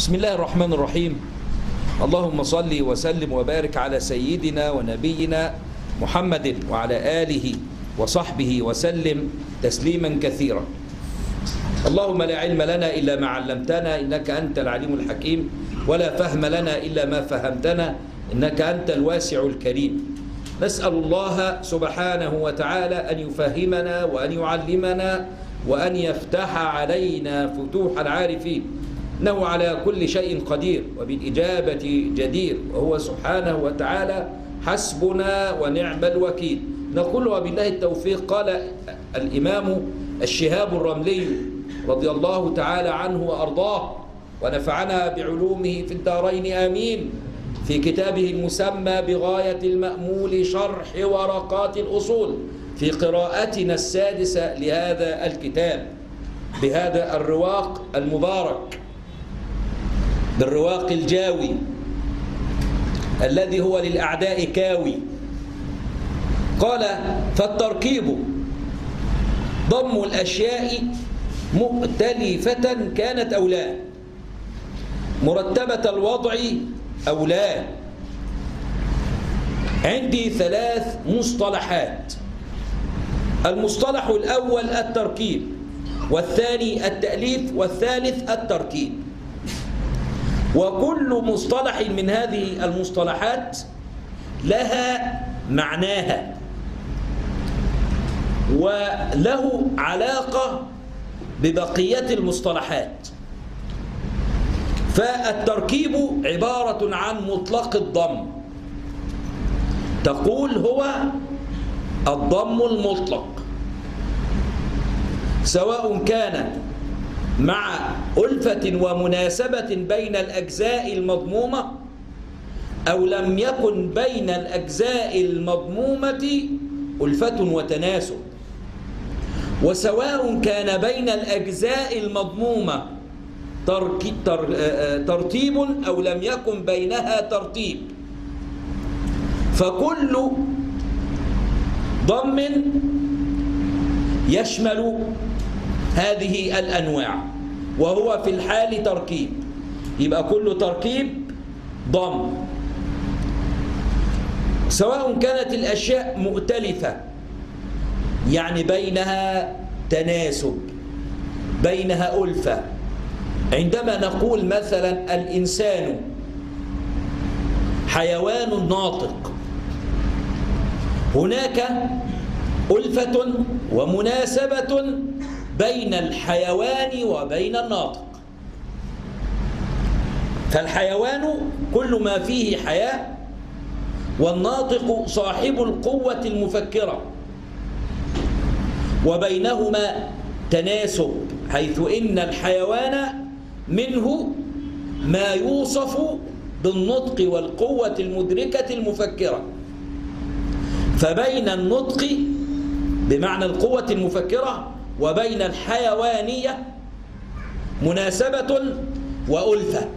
بسم الله الرحمن الرحيم اللهم صل وسلم وبارك على سيدنا ونبينا محمد وعلى آله وصحبه وسلم تسليما كثيرا اللهم لا علم لنا إلا ما علمتنا إنك أنت العليم الحكيم ولا فهم لنا إلا ما فهمتنا إنك أنت الواسع الكريم نسأل الله سبحانه وتعالى أن يفهمنا وأن يعلمنا وأن يفتح علينا فتوح العارفين إنه على كل شيء قدير وبالإجابة جدير وهو سبحانه وتعالى حسبنا ونعم الوكيل نقول وبالله التوفيق قال الإمام الشهاب الرملي رضي الله تعالى عنه وأرضاه ونفعنا بعلومه في الدارين آمين في كتابه المسمى بغاية المأمول شرح ورقات الأصول في قراءتنا السادسة لهذا الكتاب بهذا الرواق المبارك بالرواق الجاوي الذي هو للأعداء كاوي قال فالتركيب ضم الأشياء مؤتلفة كانت أو لا مرتبة الوضع أو لا عندي ثلاث مصطلحات المصطلح الأول التركيب والثاني التأليف والثالث التركيب وكل مصطلح من هذه المصطلحات لها معناها وله علاقة ببقية المصطلحات فالتركيب عبارة عن مطلق الضم تقول هو الضم المطلق سواء كان مع ألفة ومناسبة بين الأجزاء المضمومة أو لم يكن بين الأجزاء المضمومة ألفة وتناسب وسواء كان بين الأجزاء المضمومة ترتيب أو لم يكن بينها ترتيب فكل ضم يشمل هذه الأنواع وهو في الحال تركيب يبقى كل تركيب ضم سواء كانت الأشياء مؤتلفة يعني بينها تناسب بينها ألفة عندما نقول مثلا الإنسان حيوان ناطق هناك ألفة ومناسبة بين الحيوان وبين الناطق فالحيوان كل ما فيه حياة والناطق صاحب القوة المفكرة وبينهما تناسب حيث إن الحيوان منه ما يوصف بالنطق والقوة المدركة المفكرة فبين النطق بمعنى القوة المفكرة وبين الحيوانية مناسبة وألفة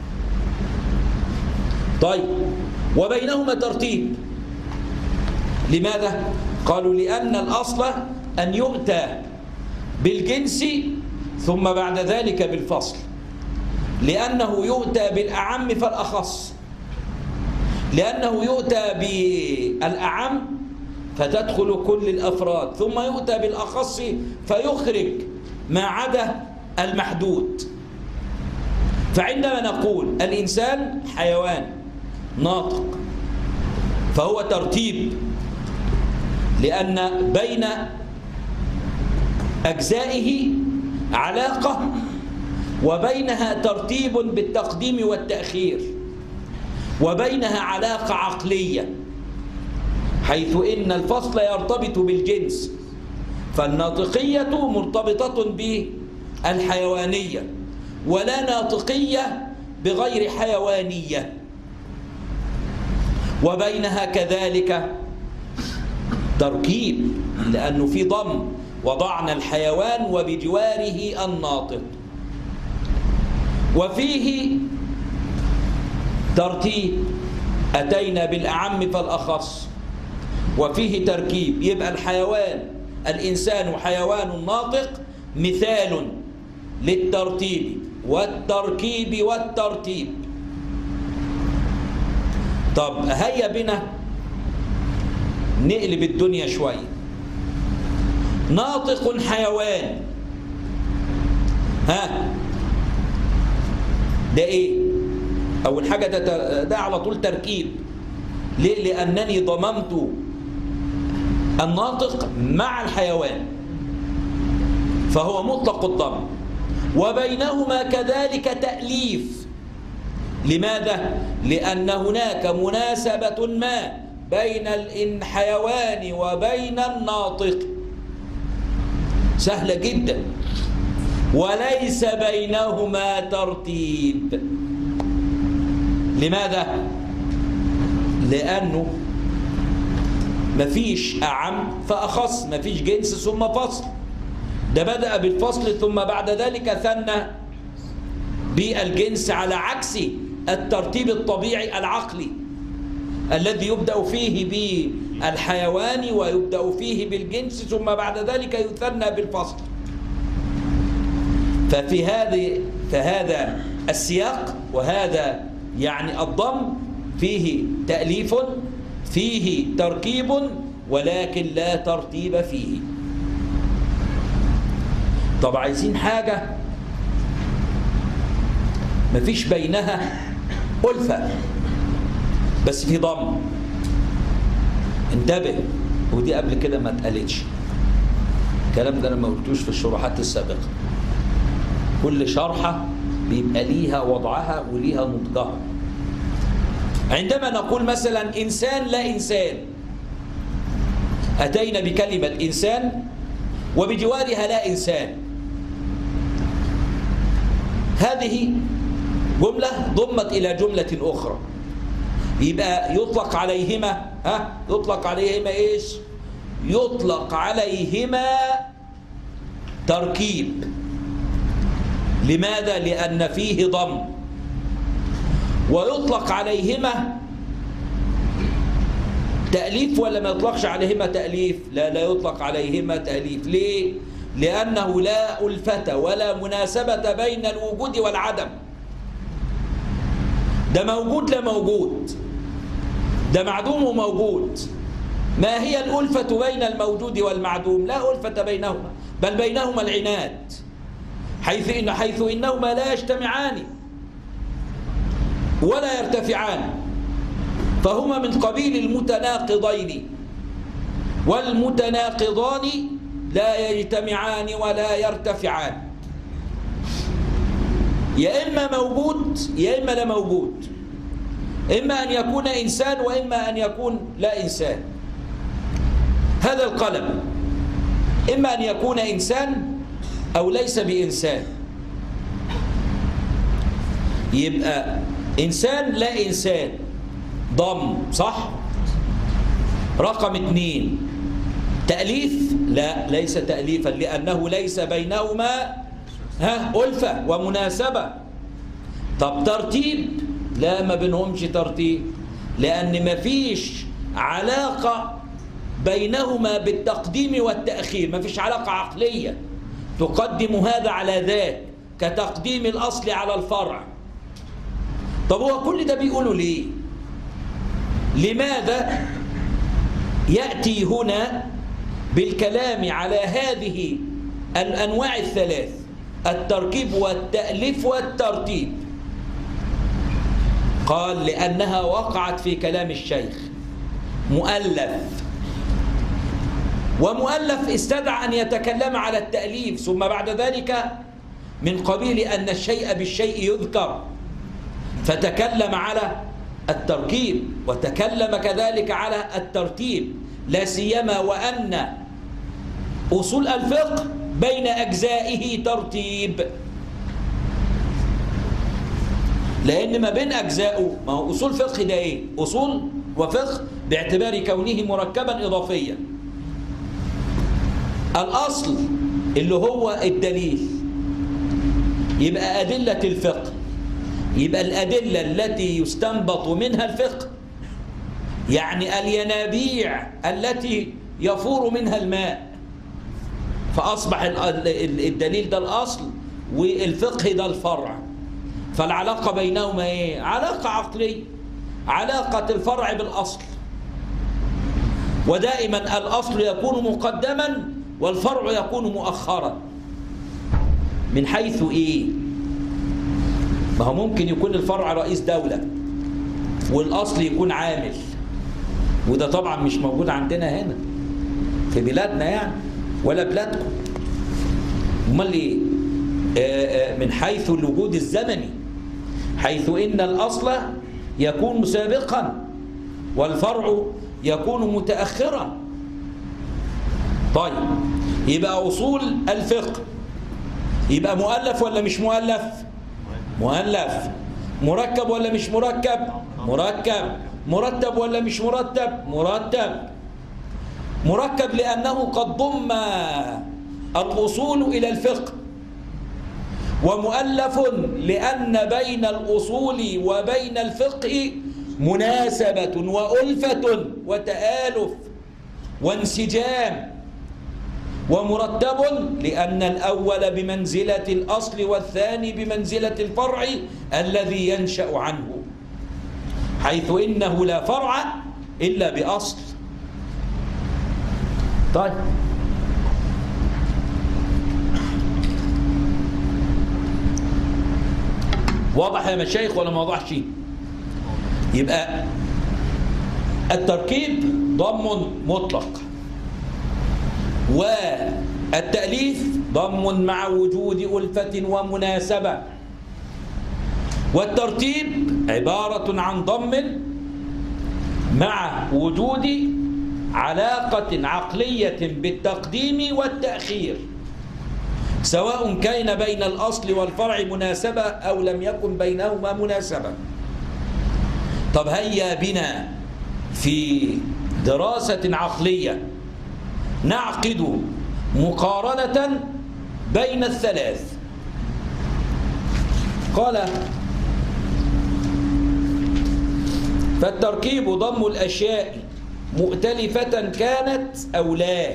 طيب وبينهما ترتيب لماذا؟ قالوا لأن الأصل أن يؤتى بالجنس ثم بعد ذلك بالفصل لأنه يؤتى بالأعم فالأخص لأنه يؤتى بالأعم فتدخل كل الأفراد ثم يؤتى بالأخص فيخرج ما عدا المحدود فعندما نقول الإنسان حيوان ناطق فهو ترتيب لأن بين أجزائه علاقة وبينها ترتيب بالتقديم والتأخير وبينها علاقة عقلية حيث إن الفصل يرتبط بالجنس فالناطقية مرتبطة بالحيوانية ولا ناطقية بغير حيوانية وبينها كذلك تركيب لأنه في ضم وضعنا الحيوان وبجواره الناطق وفيه ترتيب أتينا بالأعم فالأخص وفيه تركيب يبقى الحيوان الإنسان حيوان ناطق مثال للترتيب والتركيب والترتيب طب هيا بنا نقلب الدنيا شوية ناطق حيوان ها ده ايه اول حاجة ده, ده على طول تركيب ليه لأنني ضممت الناطق مع الحيوان فهو مطلق الضم وبينهما كذلك تأليف لماذا؟ لأن هناك مناسبة ما بين الحيوان وبين الناطق سهلة جدا وليس بينهما ترتيب لماذا؟ لأنه مفيش أعم فأخص مفيش جنس ثم فصل ده بدأ بالفصل ثم بعد ذلك ثنى بالجنس على عكس الترتيب الطبيعي العقلي الذي يبدأ فيه بالحيوان ويبدأ فيه بالجنس ثم بعد ذلك يثنى بالفصل ففي هذه فهذا السياق وهذا يعني الضم فيه تأليف فيه تركيب ولكن لا ترتيب فيه طب عايزين حاجة مفيش بينها ألفة بس في ضم انتبه ودي قبل كده ما اتقالتش الكلام ده انا ما قلتوش في الشروحات السابقة كل شرحة بيبقى ليها وضعها وليها نطقها عندما نقول مثلا إنسان لا إنسان أتينا بكلمة إنسان وبجوارها لا إنسان هذه جملة ضمت إلى جملة أخرى يبقى يطلق عليهما ها يطلق عليهما إيش يطلق عليهما تركيب لماذا لأن فيه ضم ويطلق عليهما تأليف ولا ما يطلقش عليهما تأليف لا لا يطلق عليهما تأليف ليه لأنه لا ألفة ولا مناسبة بين الوجود والعدم ده موجود لا موجود ده معدوم وموجود ما هي الألفة بين الموجود والمعدوم لا ألفة بينهما بل بينهما العناد حيث إن حيث إنهما لا يجتمعان ولا يرتفعان فهما من قبيل المتناقضين والمتناقضان لا يجتمعان ولا يرتفعان يا إما موجود يا إما لا موجود إما أن يكون إنسان وإما أن يكون لا إنسان هذا القلم إما أن يكون إنسان أو ليس بإنسان يبقى إنسان لا إنسان ضم صح رقم اثنين تأليف لا ليس تأليفا لأنه ليس بينهما ها ألفة ومناسبة طب ترتيب لا ما بينهمش ترتيب لأن ما فيش علاقة بينهما بالتقديم والتأخير ما فيش علاقة عقلية تقدم هذا على ذاك كتقديم الأصل على الفرع طب هو كل ده بيقوله ليه لماذا يأتي هنا بالكلام على هذه الأنواع الثلاث التركيب والتأليف والترتيب قال لأنها وقعت في كلام الشيخ مؤلف ومؤلف استدعى أن يتكلم على التأليف ثم بعد ذلك من قبيل أن الشيء بالشيء يذكر فتكلم على التركيب وتكلم كذلك على الترتيب لا سيما وأن أصول الفقه بين أجزائه ترتيب لأن ما بين أجزائه ما هو أصول فقه ده إيه؟ أصول وفقه باعتبار كونه مركبا إضافيا الأصل اللي هو الدليل يبقى أدلة الفقه يبقى الأدلة التي يستنبط منها الفقه يعني الينابيع التي يفور منها الماء فأصبح الدليل ده الأصل والفقه ده الفرع فالعلاقة بينهما ايه علاقة عقلية علاقة الفرع بالأصل ودائما الأصل يكون مقدما والفرع يكون مؤخرا من حيث ايه ما هو ممكن يكون الفرع رئيس دولة والأصل يكون عامل وده طبعا مش موجود عندنا هنا في بلادنا يعني ولا بلادكم امال ايه آه، آه، من حيث الوجود الزمني حيث ان الاصل يكون سابقا والفرع يكون متاخرا طيب يبقى اصول الفقه يبقى مؤلف ولا مش مؤلف مؤلف مركب ولا مش مركب مركب مرتب ولا مش مرتب مرتب مركب لأنه قد ضم الأصول إلى الفقه ومؤلف لأن بين الأصول وبين الفقه مناسبة وألفة وتآلف وانسجام ومرتب لأن الأول بمنزلة الأصل والثاني بمنزلة الفرع الذي ينشأ عنه حيث إنه لا فرع إلا بأصل طيب واضح يا مشايخ ولا ما وضحش يبقى التركيب ضم مطلق والتأليف ضم مع وجود ألفة ومناسبة والترتيب عبارة عن ضم مع وجود علاقة عقلية بالتقديم والتأخير سواء كان بين الأصل والفرع مناسبة أو لم يكن بينهما مناسبة طب هيا بنا في دراسة عقلية نعقد مقارنة بين الثلاث قال فالتركيب ضم الأشياء مؤتلفة كانت أو لا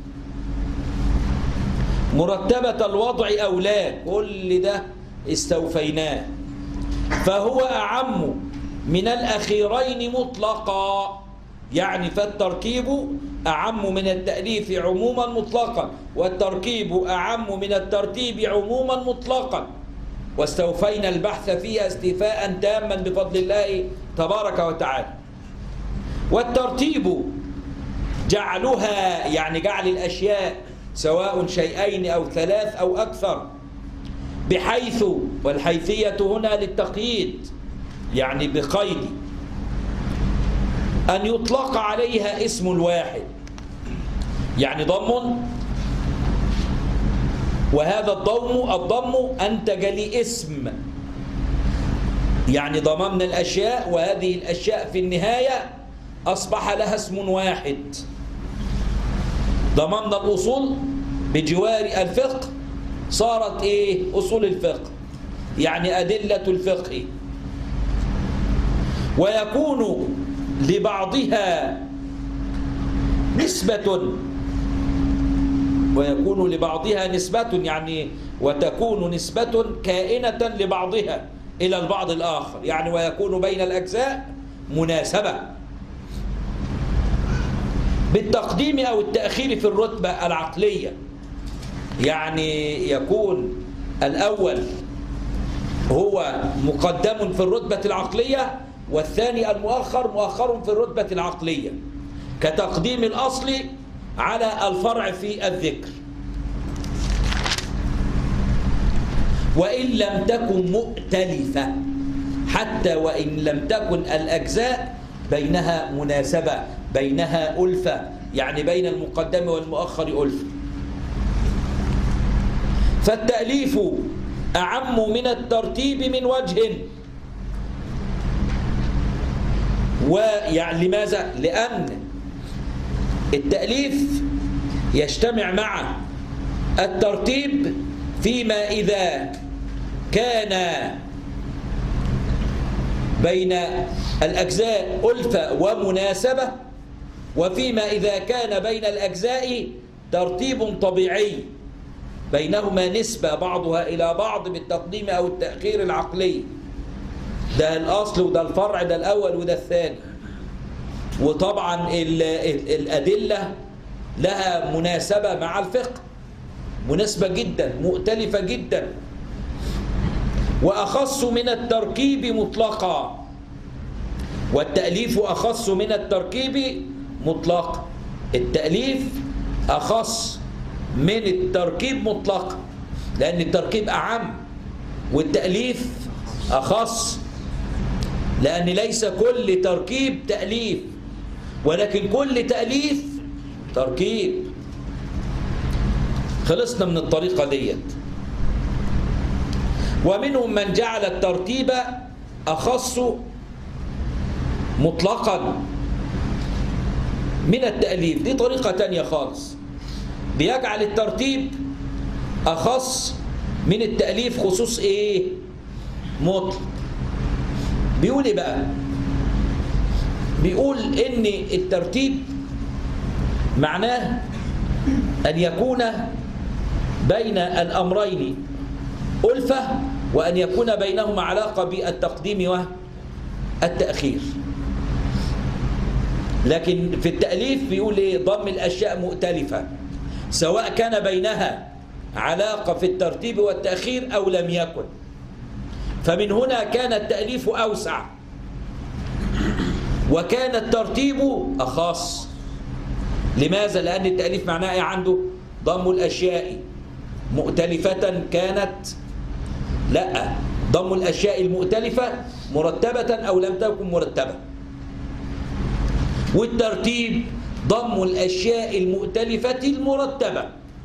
مرتبة الوضع أو لا كل ده استوفيناه فهو أعم من الأخيرين مطلقا يعني فالتركيب أعم من التأليف عموما مطلقا والتركيب أعم من الترتيب عموما مطلقا واستوفينا البحث فيها استيفاء تاما بفضل الله تبارك وتعالى والترتيب جعلها يعني جعل الأشياء سواء شيئين أو ثلاث أو أكثر بحيث والحيثية هنا للتقييد يعني بقيد أن يطلق عليها اسم واحد يعني ضم وهذا الضم الضم أنتج لي اسم يعني ضممنا الأشياء وهذه الأشياء في النهاية أصبح لها اسم واحد ضممنا الأصول بجوار الفقه صارت إيه أصول الفقه يعني أدلة الفقه ويكون لبعضها نسبة ويكون لبعضها نسبة يعني وتكون نسبة كائنة لبعضها إلى البعض الآخر يعني ويكون بين الأجزاء مناسبة بالتقديم أو التأخير في الرتبة العقلية يعني يكون الأول هو مقدم في الرتبة العقلية والثاني المؤخر مؤخر في الرتبة العقلية كتقديم الأصل على الفرع في الذكر وإن لم تكن مؤتلفة حتى وإن لم تكن الأجزاء بينها مناسبة بينها ألفة يعني بين المقدم والمؤخر ألفة فالتأليف أعم من الترتيب من وجه ويعني لماذا؟ لأن التأليف يجتمع مع الترتيب فيما إذا كان بين الأجزاء ألفة ومناسبة وفيما إذا كان بين الأجزاء ترتيب طبيعي بينهما نسبة بعضها إلى بعض بالتقديم أو التأخير العقلي ده الأصل وده الفرع ده الأول وده الثاني وطبعا ال ال الأدلة لها مناسبة مع الفقه مناسبة جدا مؤتلفة جدا وأخص من التركيب مطلقا والتأليف أخص من التركيب مطلقا التأليف أخص من التركيب مطلقا لأن التركيب أعم والتأليف أخص لأن ليس كل تركيب تأليف ولكن كل تأليف تركيب خلصنا من الطريقة ديت ومنهم من جعل الترتيب أخص مطلقا من التأليف دي طريقة تانية خالص بيجعل الترتيب أخص من التأليف خصوص إيه مطلق بيقول إيه بقى بيقول إن الترتيب معناه أن يكون بين الأمرين ألفة وأن يكون بينهما علاقة بالتقديم والتأخير لكن في التأليف بيقول إيه ضم الأشياء مؤتلفة سواء كان بينها علاقة في الترتيب والتأخير أو لم يكن فمن هنا كان التأليف أوسع وكان الترتيب أخص لماذا؟ لأن التأليف معناه إيه عنده ضم الأشياء مؤتلفة كانت لا ضم الأشياء المؤتلفة مرتبة أو لم تكن مرتبة والترتيب ضم الأشياء المؤتلفة المرتبة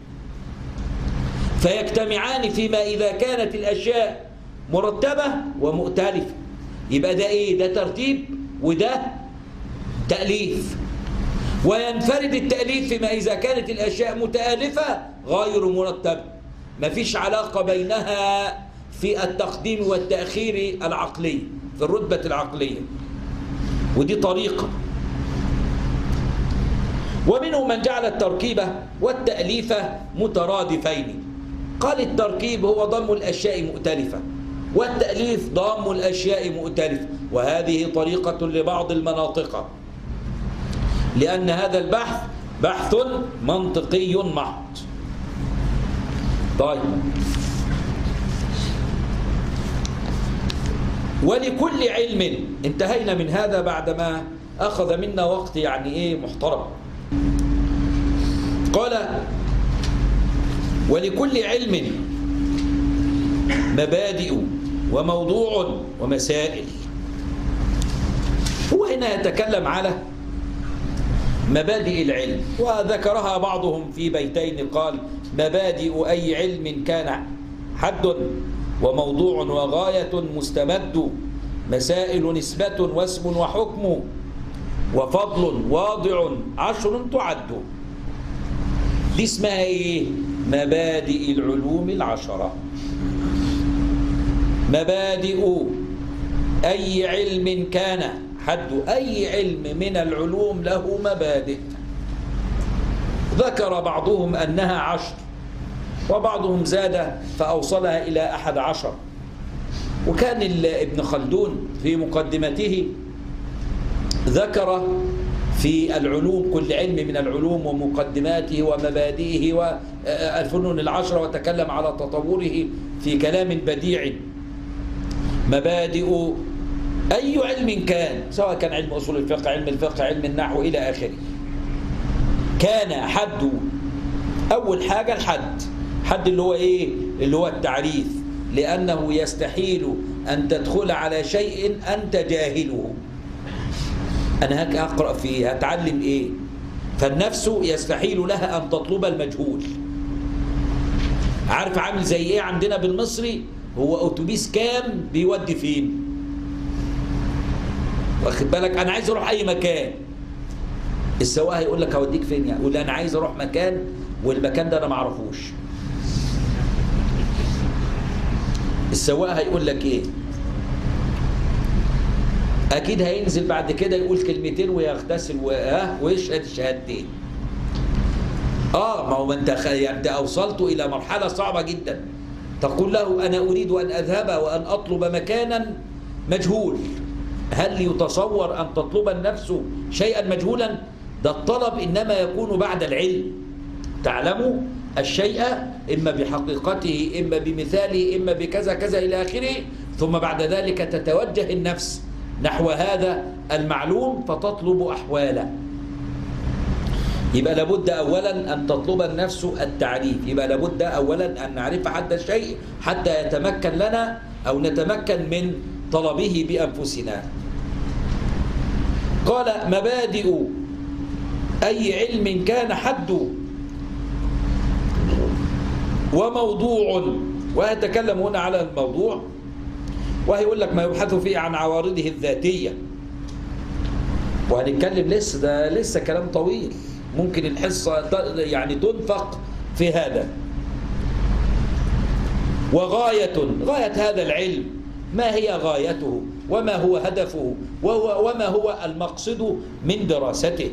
فيجتمعان فيما إذا كانت الأشياء مرتبة ومؤتلفة يبقى ده إيه؟ ده ترتيب وده تأليف وينفرد التأليف فيما إذا كانت الأشياء متآلفة غير مرتبة مفيش علاقة بينها في التقديم والتأخير العقلي في الرتبة العقلية ودي طريقة ومنهم من جعل التركيب والتأليف مترادفين قال التركيب هو ضم الأشياء مؤتلفة والتأليف ضم الأشياء مؤتلفة وهذه طريقة لبعض المناطق لأن هذا البحث بحث منطقي محض طيب ولكل علم انتهينا من هذا بعدما أخذ منا وقت يعني إيه محترم قال ولكل علم مبادئ وموضوع ومسائل هو هنا يتكلم على مبادئ العلم وذكرها بعضهم في بيتين قال مبادئ أي علم كان حد وموضوع وغاية مستمد مسائل نسبة واسم وحكم وفضل واضع عشر تعد دي اسمها ايه مبادئ العلوم العشرة مبادئ أي علم كان حد أي علم من العلوم له مبادئ ذكر بعضهم أنها عشر وبعضهم زاد فأوصلها إلى أحد عشر وكان ابن خلدون في مقدمته ذكر في العلوم كل علم من العلوم ومقدماته ومبادئه والفنون العشرة وتكلم على تطوره في كلام بديع مبادئ أي علم كان سواء كان علم أصول الفقه علم الفقه علم النحو إلى آخره كان حد أول حاجة الحد حد اللي هو إيه اللي هو التعريف لأنه يستحيل أن تدخل على شيء أنت جاهله أنا هك أقرأ فيه هتعلم إيه فالنفس يستحيل لها أن تطلب المجهول عارف عامل زي إيه عندنا بالمصري هو أتوبيس كام بيودي فين واخد بالك أنا عايز أروح أي مكان السواق هيقول لك هوديك فين يعني يقول انا عايز اروح مكان والمكان ده انا ما اعرفوش السواق هيقول لك ايه اكيد هينزل بعد كده يقول كلمتين ويغتسل وها ويشهد الشهادتين اه ما هو انت خ... يعني انت اوصلت الى مرحله صعبه جدا تقول له انا اريد ان اذهب وان اطلب مكانا مجهول هل يتصور ان تطلب النفس شيئا مجهولا ده الطلب انما يكون بعد العلم تعلم الشيء اما بحقيقته اما بمثاله اما بكذا كذا الى اخره ثم بعد ذلك تتوجه النفس نحو هذا المعلوم فتطلب احواله يبقى لابد اولا ان تطلب النفس التعريف يبقى لابد اولا ان نعرف حد الشيء حتى يتمكن لنا او نتمكن من طلبه بانفسنا قال مبادئ اي علم كان حد وموضوع ويتكلم هنا على الموضوع وهيقول لك ما يبحث فيه عن عوارضه الذاتيه وهنتكلم لسه ده لسه كلام طويل ممكن الحصة يعني تنفق في هذا وغاية غاية هذا العلم ما هي غايته وما هو هدفه وهو وما هو المقصد من دراسته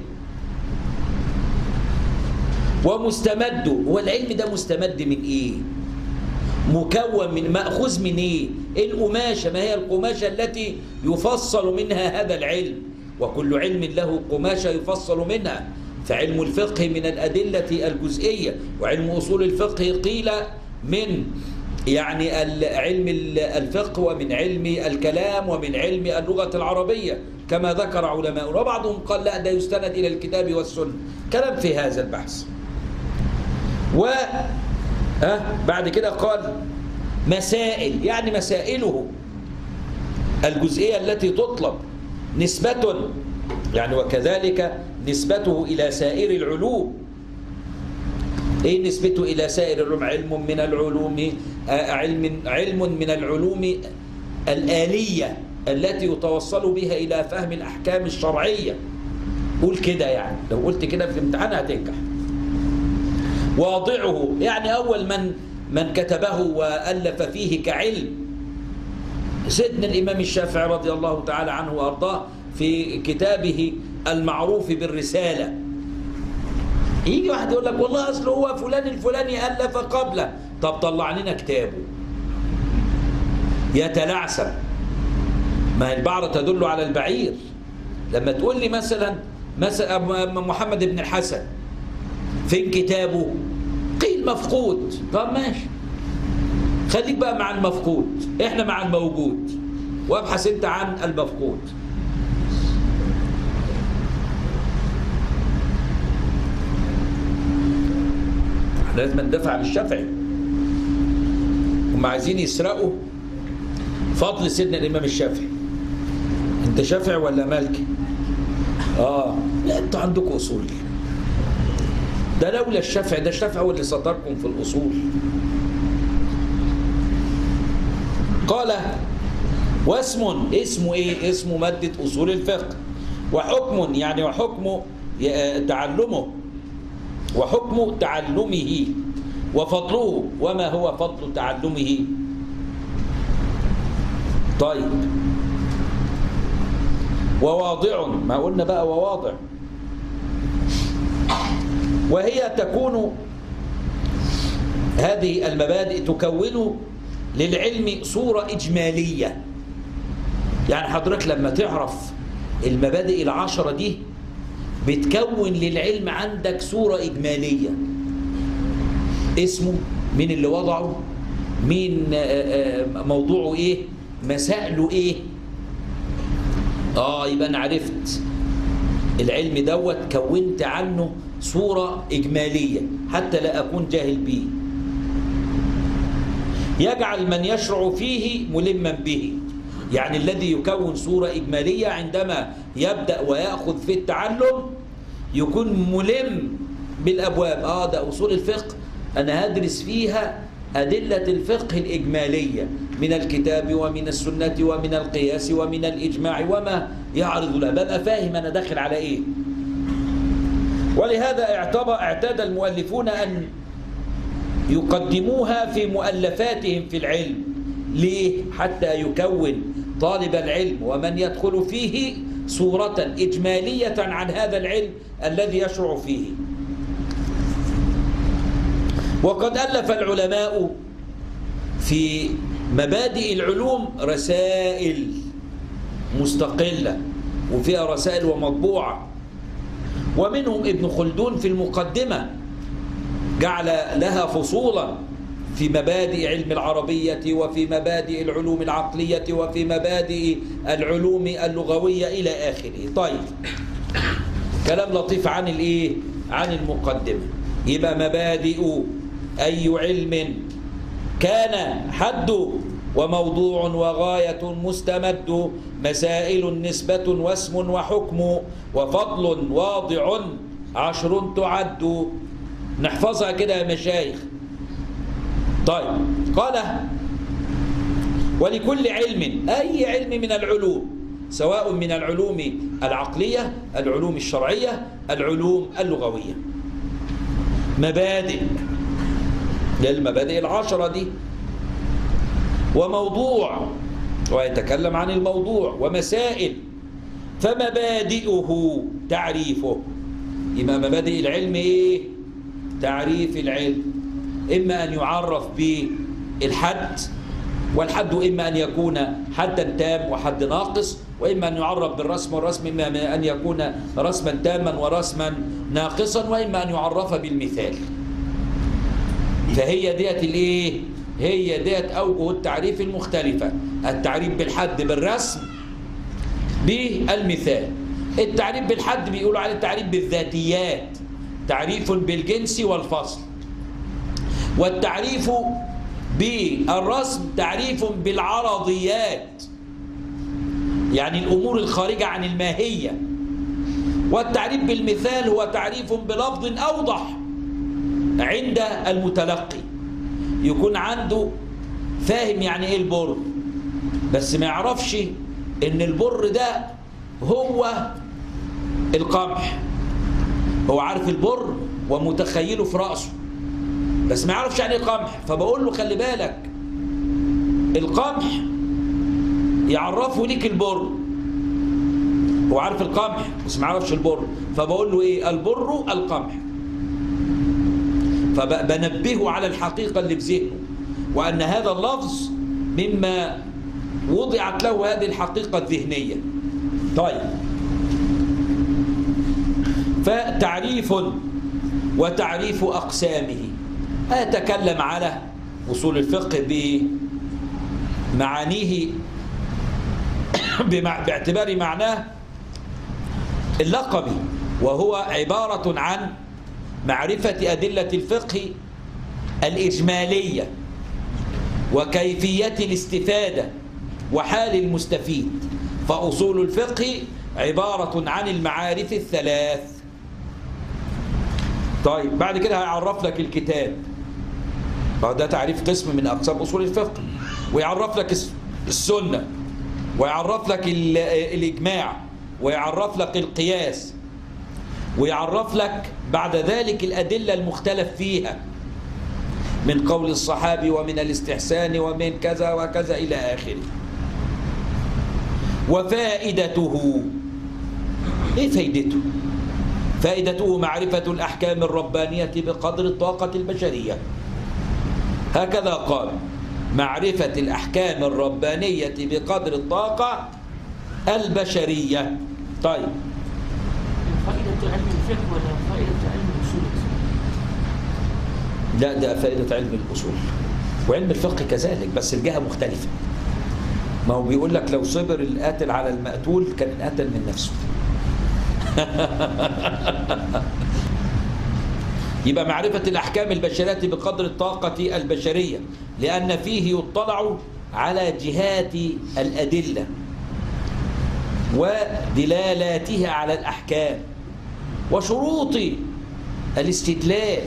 ومستمد هو العلم ده مستمد من ايه مكون من مأخوذ من ايه القماشة ما هي القماشة التي يفصل منها هذا العلم وكل علم له قماشة يفصل منها فعلم الفقه من الأدلة الجزئية وعلم أصول الفقه قيل من يعني علم الفقه ومن علم الكلام ومن علم اللغة العربية كما ذكر علماء وبعضهم قال لا ده يستند إلى الكتاب والسنة كلام في هذا البحث و أه بعد كده قال مسائل يعني مسائله الجزئية التي تطلب نسبة يعني وكذلك نسبته إلى سائر العلوم إيه نسبته إلى سائر العلوم علم من العلوم علم علم من العلوم الآلية التي يتوصل بها إلى فهم الأحكام الشرعية قول كده يعني لو قلت كده في الامتحان هتنجح واضعه يعني أول من من كتبه وألف فيه كعلم سيدنا الإمام الشافعي رضي الله تعالى عنه وأرضاه في كتابه المعروف بالرسالة يجي واحد يقول لك والله أصل هو فلان الفلاني ألف قبله طب طلع لنا كتابه يتلعثم ما البعرة تدل على البعير لما تقول لي مثلا مثلا محمد بن الحسن فين كتابه قيل مفقود طب ماشي خليك بقى مع المفقود احنا مع الموجود وابحث انت عن المفقود لازم ندافع عن الشافعي هم عايزين يسرقوا فضل سيدنا الامام الشافعي انت شافعي ولا مالكي اه لا انتوا عندكم اصول ده لولا الشافعي ده الشافعي هو اللي سطركم في الاصول قال واسم اسمه ايه اسمه مادة اصول الفقه وحكم يعني وحكم تعلمه وحكم تعلمه وفضله وما هو فضل تعلمه طيب وواضع ما قلنا بقى وواضع وهي تكون هذه المبادئ تكون للعلم صورة إجمالية يعني حضرتك لما تعرف المبادئ العشرة دي بتكون للعلم عندك صورة إجمالية اسمه مين اللي وضعه مين موضوعه ايه مسائله ايه اه يبقى انا عرفت العلم دوت كونت عنه صورة إجمالية حتى لا أكون جاهل به يجعل من يشرع فيه ملما به يعني الذي يكون صورة إجمالية عندما يبدأ ويأخذ في التعلم يكون ملم بالأبواب آه ده أصول الفقه أنا هدرس فيها أدلة الفقه الإجمالية من الكتاب ومن السنة ومن القياس ومن الإجماع وما يعرض له ببقى فاهم أنا داخل على إيه ولهذا اعتاد المؤلفون أن يقدموها في مؤلفاتهم في العلم ليه؟ حتى يكون طالب العلم ومن يدخل فيه صورة إجمالية عن هذا العلم الذي يشرع فيه وقد ألف العلماء في مبادئ العلوم رسائل مستقلة وفيها رسائل ومطبوعة ومنهم ابن خلدون في المقدمة جعل لها فصولا في مبادئ علم العربية وفي مبادئ العلوم العقلية وفي مبادئ العلوم اللغوية إلى آخره طيب كلام لطيف عن الإيه؟ عن المقدمة يبقى مبادئ أي علم كان حد وموضوع وغاية مستمد مسائل نسبة واسم وحكم وفضل واضع عشر تعد نحفظها كده يا مشايخ طيب قال ولكل علم أي علم من العلوم سواء من العلوم العقلية العلوم الشرعية العلوم اللغوية مبادئ للمبادئ العشرة دي وموضوع ويتكلم عن الموضوع ومسائل فمبادئه تعريفه يبقى مبادئ العلم ايه تعريف العلم اما ان يعرف بالحد والحد اما ان يكون حدا تام وحد ناقص واما ان يعرف بالرسم والرسم اما ان يكون رسما تاما ورسما ناقصا واما ان يعرف بالمثال فهي ديت الايه هي ديت اوجه التعريف المختلفه التعريف بالحد بالرسم بالمثال التعريف بالحد بيقولوا عليه التعريف بالذاتيات تعريف بالجنس والفصل والتعريف بالرسم تعريف بالعرضيات يعني الامور الخارجه عن الماهيه والتعريف بالمثال هو تعريف بلفظ اوضح عند المتلقي يكون عنده فاهم يعني ايه البر بس ما يعرفش ان البر ده هو القمح هو عارف البر ومتخيله في رأسه بس ما يعرفش يعني ايه قمح فبقول له خلي بالك القمح يعرفه ليك البر هو عارف القمح بس ما يعرفش البر فبقول له ايه البر القمح فبنبهه على الحقيقة اللي في ذهنه وأن هذا اللفظ مما وضعت له هذه الحقيقة الذهنية طيب فتعريف وتعريف أقسامه أتكلم على أصول الفقه بمعانيه باعتبار معناه اللقبي وهو عبارة عن معرفة أدلة الفقه الإجمالية وكيفية الاستفادة وحال المستفيد فأصول الفقه عبارة عن المعارف الثلاث طيب بعد كده هيعرف لك الكتاب ده تعريف قسم من أقسام أصول الفقه ويعرف لك السنة ويعرف لك الإجماع ويعرف لك القياس ويعرف لك بعد ذلك الأدلة المختلف فيها من قول الصحابي ومن الاستحسان ومن كذا وكذا إلى آخره وفائدته إيه فائدته؟ فائدته معرفة الأحكام الربانية بقدر الطاقة البشرية هكذا قال معرفة الأحكام الربانية بقدر الطاقة البشرية طيب فائدة علم الفقه ولا فائدة علم الأصول؟ لا ده فائدة علم الأصول وعلم الفقه كذلك بس الجهة مختلفة ما هو بيقول لك لو صبر القاتل على المقتول كان قتل من نفسه يبقى معرفة الأحكام البشرية بقدر الطاقة البشرية لأن فيه يطلع على جهات الأدلة ودلالاتها على الأحكام وشروط الاستدلال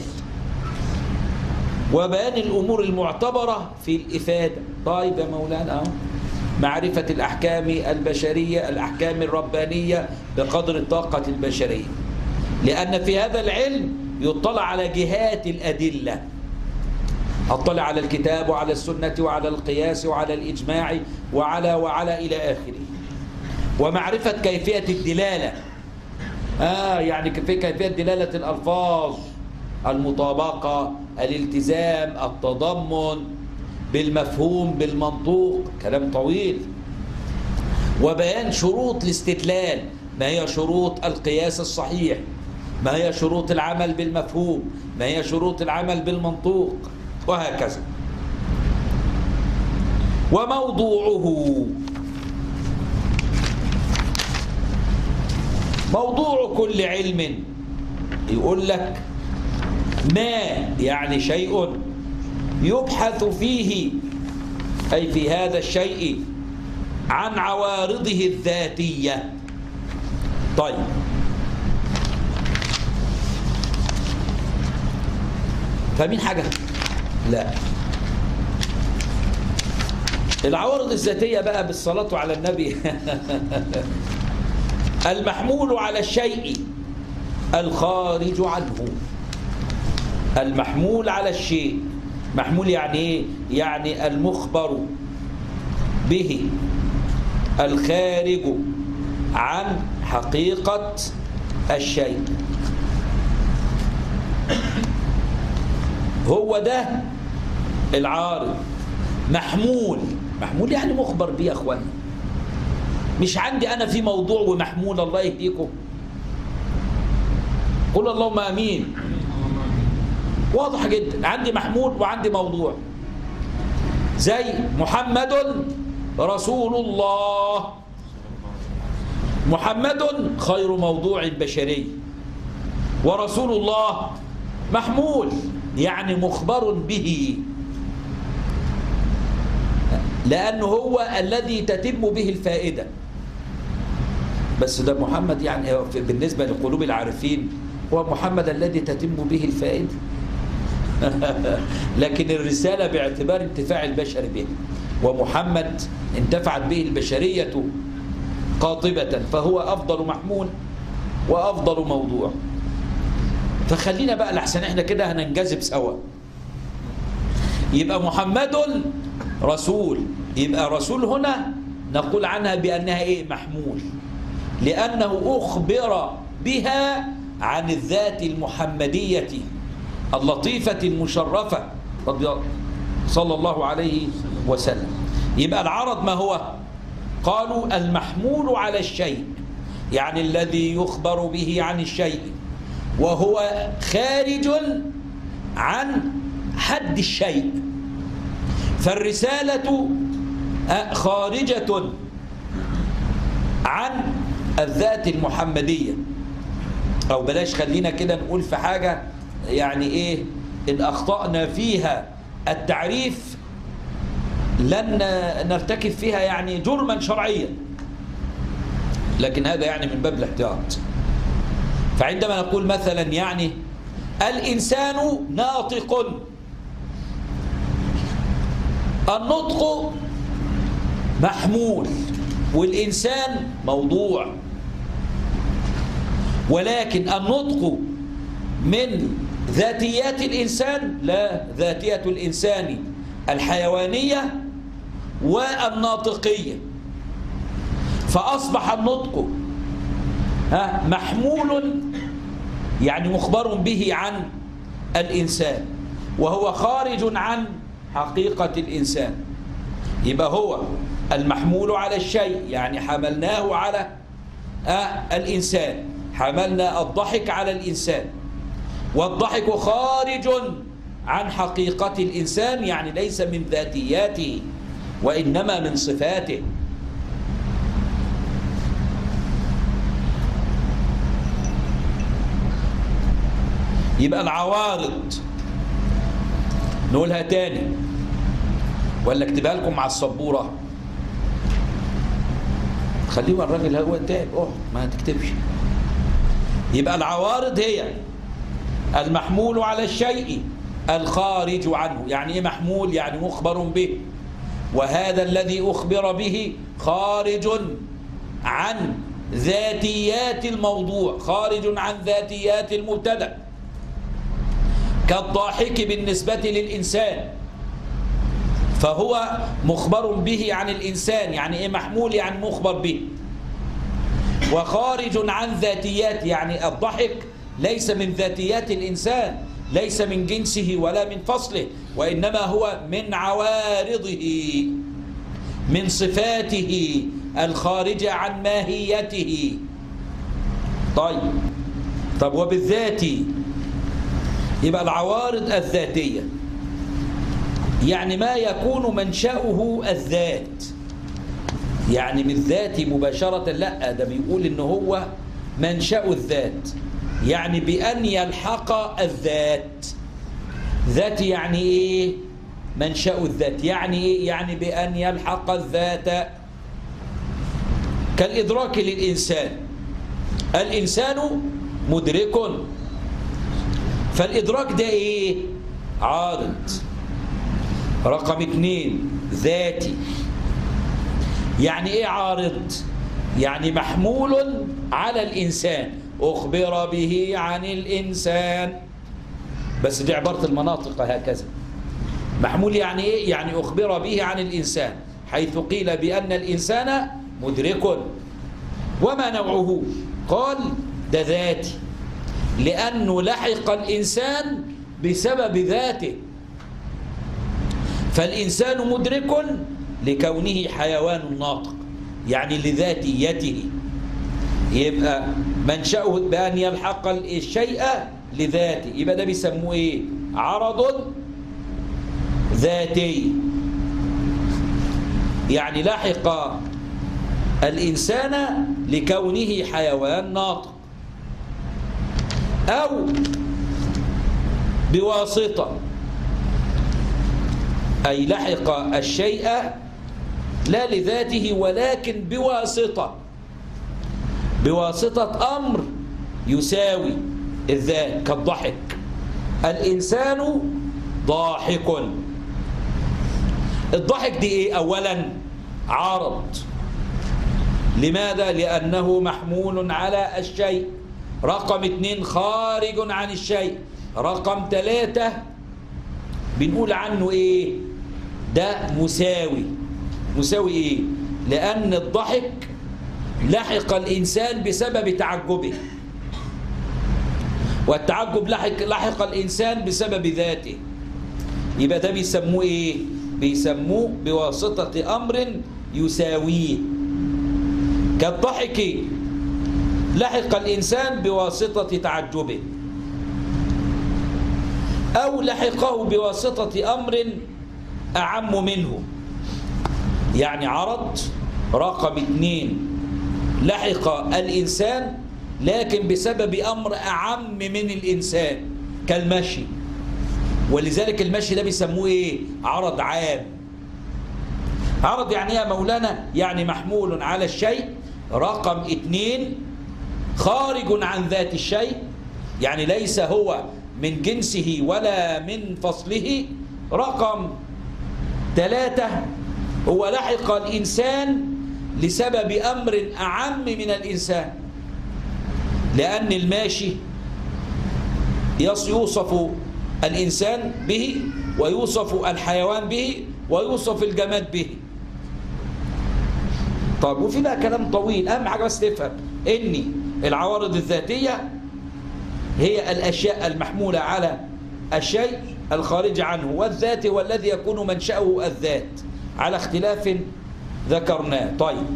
وبيان الأمور المعتبرة في الإفادة طيب يا مولانا أهو معرفة الأحكام البشرية الأحكام الربانية بقدر الطاقة البشرية لأن في هذا العلم يطلع على جهات الأدلة اطلع على الكتاب وعلى السنة وعلى القياس وعلى الإجماع وعلى وعلى إلى آخره ومعرفة كيفية الدلالة آه يعني في كيفية دلالة الألفاظ المطابقة الالتزام التضمن بالمفهوم بالمنطوق كلام طويل وبيان شروط الاستدلال ما هي شروط القياس الصحيح ما هي شروط العمل بالمفهوم ما هي شروط العمل بالمنطوق وهكذا وموضوعه موضوع كل علم يقول لك ما يعني شيء يبحث فيه أي في هذا الشيء عن عوارضه الذاتية طيب فاهمين حاجة؟ لا العوارض الذاتية بقى بالصلاة على النبي المحمول على الشيء الخارج عنه المحمول على الشيء محمول يعني ايه يعني المخبر به الخارج عن حقيقة الشيء هو ده العارض محمول محمول يعني مخبر به يا اخوانا مش عندي انا في موضوع ومحمول الله يهديكم قل اللهم امين واضح جدا عندي محمول وعندي موضوع زي محمد رسول الله محمد خير موضوع بشري ورسول الله محمول يعني مخبر به لأنه هو الذي تتم به الفائدة بس ده محمد يعني بالنسبة لقلوب العارفين هو محمد الذي تتم به الفائدة لكن الرسالة باعتبار انتفاع البشر به ومحمد انتفعت به البشرية قاطبة فهو أفضل محمول وأفضل موضوع فخلينا بقى لحسن احنا كده هننجذب سوا يبقى محمد رسول يبقى رسول هنا نقول عنها بأنها إيه محمول لأنه أخبر بها عن الذات المحمدية اللطيفة المشرفة رضي صلى الله عليه وسلم يبقى العرض ما هو قالوا المحمول على الشيء يعني الذي يخبر به عن الشيء وهو خارج عن حد الشيء فالرسالة خارجة عن الذات المحمدية أو بلاش خلينا كده نقول في حاجة يعني إيه إن أخطأنا فيها التعريف لن نرتكب فيها يعني جرما شرعيا لكن هذا يعني من باب الاحتياط فعندما نقول مثلا يعني الإنسان ناطق النطق محمول والإنسان موضوع ولكن النطق من ذاتيات الإنسان لا ذاتية الإنسان الحيوانية والناطقية فأصبح النطق محمول يعني مخبر به عن الإنسان وهو خارج عن حقيقة الإنسان يبقى هو المحمول على الشيء يعني حملناه على الإنسان حملنا الضحك على الإنسان والضحك خارج عن حقيقة الإنسان يعني ليس من ذاتياته وإنما من صفاته يبقى العوارض نقولها تاني ولا اكتبها لكم مع السبورة خليه الراجل هو تاب اه ما تكتبش يبقى العوارض هي المحمول على الشيء الخارج عنه يعني ايه محمول يعني مخبر به وهذا الذي أخبر به خارج عن ذاتيات الموضوع خارج عن ذاتيات المبتدا كالضاحك بالنسبة للإنسان فهو مخبر به عن الإنسان يعني إيه محمول يعني مخبر به وخارج عن ذاتيات يعني الضحك ليس من ذاتيات الإنسان ليس من جنسه ولا من فصله وإنما هو من عوارضه من صفاته الخارجة عن ماهيته طيب طب وبالذات يبقى العوارض الذاتية يعني ما يكون منشأه الذات يعني من ذاتي مباشرة لا ده بيقول إن هو منشأ الذات يعني بأن يلحق الذات ذات يعني إيه منشأ الذات يعني إيه يعني بأن يلحق الذات كالإدراك للإنسان الإنسان مدرك فالإدراك ده إيه عارض رقم اتنين ذاتي يعني إيه عارض يعني محمول على الإنسان أخبر به عن الإنسان بس دي عبارة المناطق هكذا محمول يعني إيه يعني أخبر به عن الإنسان حيث قيل بأن الإنسان مدرك وما نوعه قال ده ذاتي لأنه لحق الإنسان بسبب ذاته فالإنسان مدرك لكونه حيوان ناطق يعني لذاتيته يبقى منشأه بأن يلحق الشيء لذاته يبقى ده بيسموه إيه عرض ذاتي يعني لحق الإنسان لكونه حيوان ناطق أو بواسطة أي لحق الشيء لا لذاته ولكن بواسطة بواسطة أمر يساوي الذات كالضحك الإنسان ضاحك الضحك دي إيه أولا عارض لماذا؟ لأنه محمول على الشيء رقم اثنين خارج عن الشيء رقم ثلاثة بنقول عنه ايه ده مساوي مساوي ايه لأن الضحك لحق الإنسان بسبب تعجبه والتعجب لحق, لحق الإنسان بسبب ذاته يبقى ده بيسموه ايه بيسموه بواسطة أمر يساويه كالضحك لحق الإنسان بواسطة تعجبه أو لحقه بواسطة أمر أعم منه يعني عرض رقم اثنين لحق الإنسان لكن بسبب أمر أعم من الإنسان كالمشي ولذلك المشي ده بيسموه إيه عرض عام عرض يعني يا مولانا يعني محمول على الشيء رقم اثنين خارج عن ذات الشيء يعني ليس هو من جنسه ولا من فصله رقم ثلاثة هو لحق الإنسان لسبب أمر أعم من الإنسان لأن الماشي يوصف الإنسان به ويوصف الحيوان به ويوصف الجماد به طب وفي بقى كلام طويل أهم حاجة بس تفهم إني العوارض الذاتية هي الأشياء المحمولة على الشيء الخارج عنه والذات هو الذي يكون منشأه الذات على اختلاف ذكرناه طيب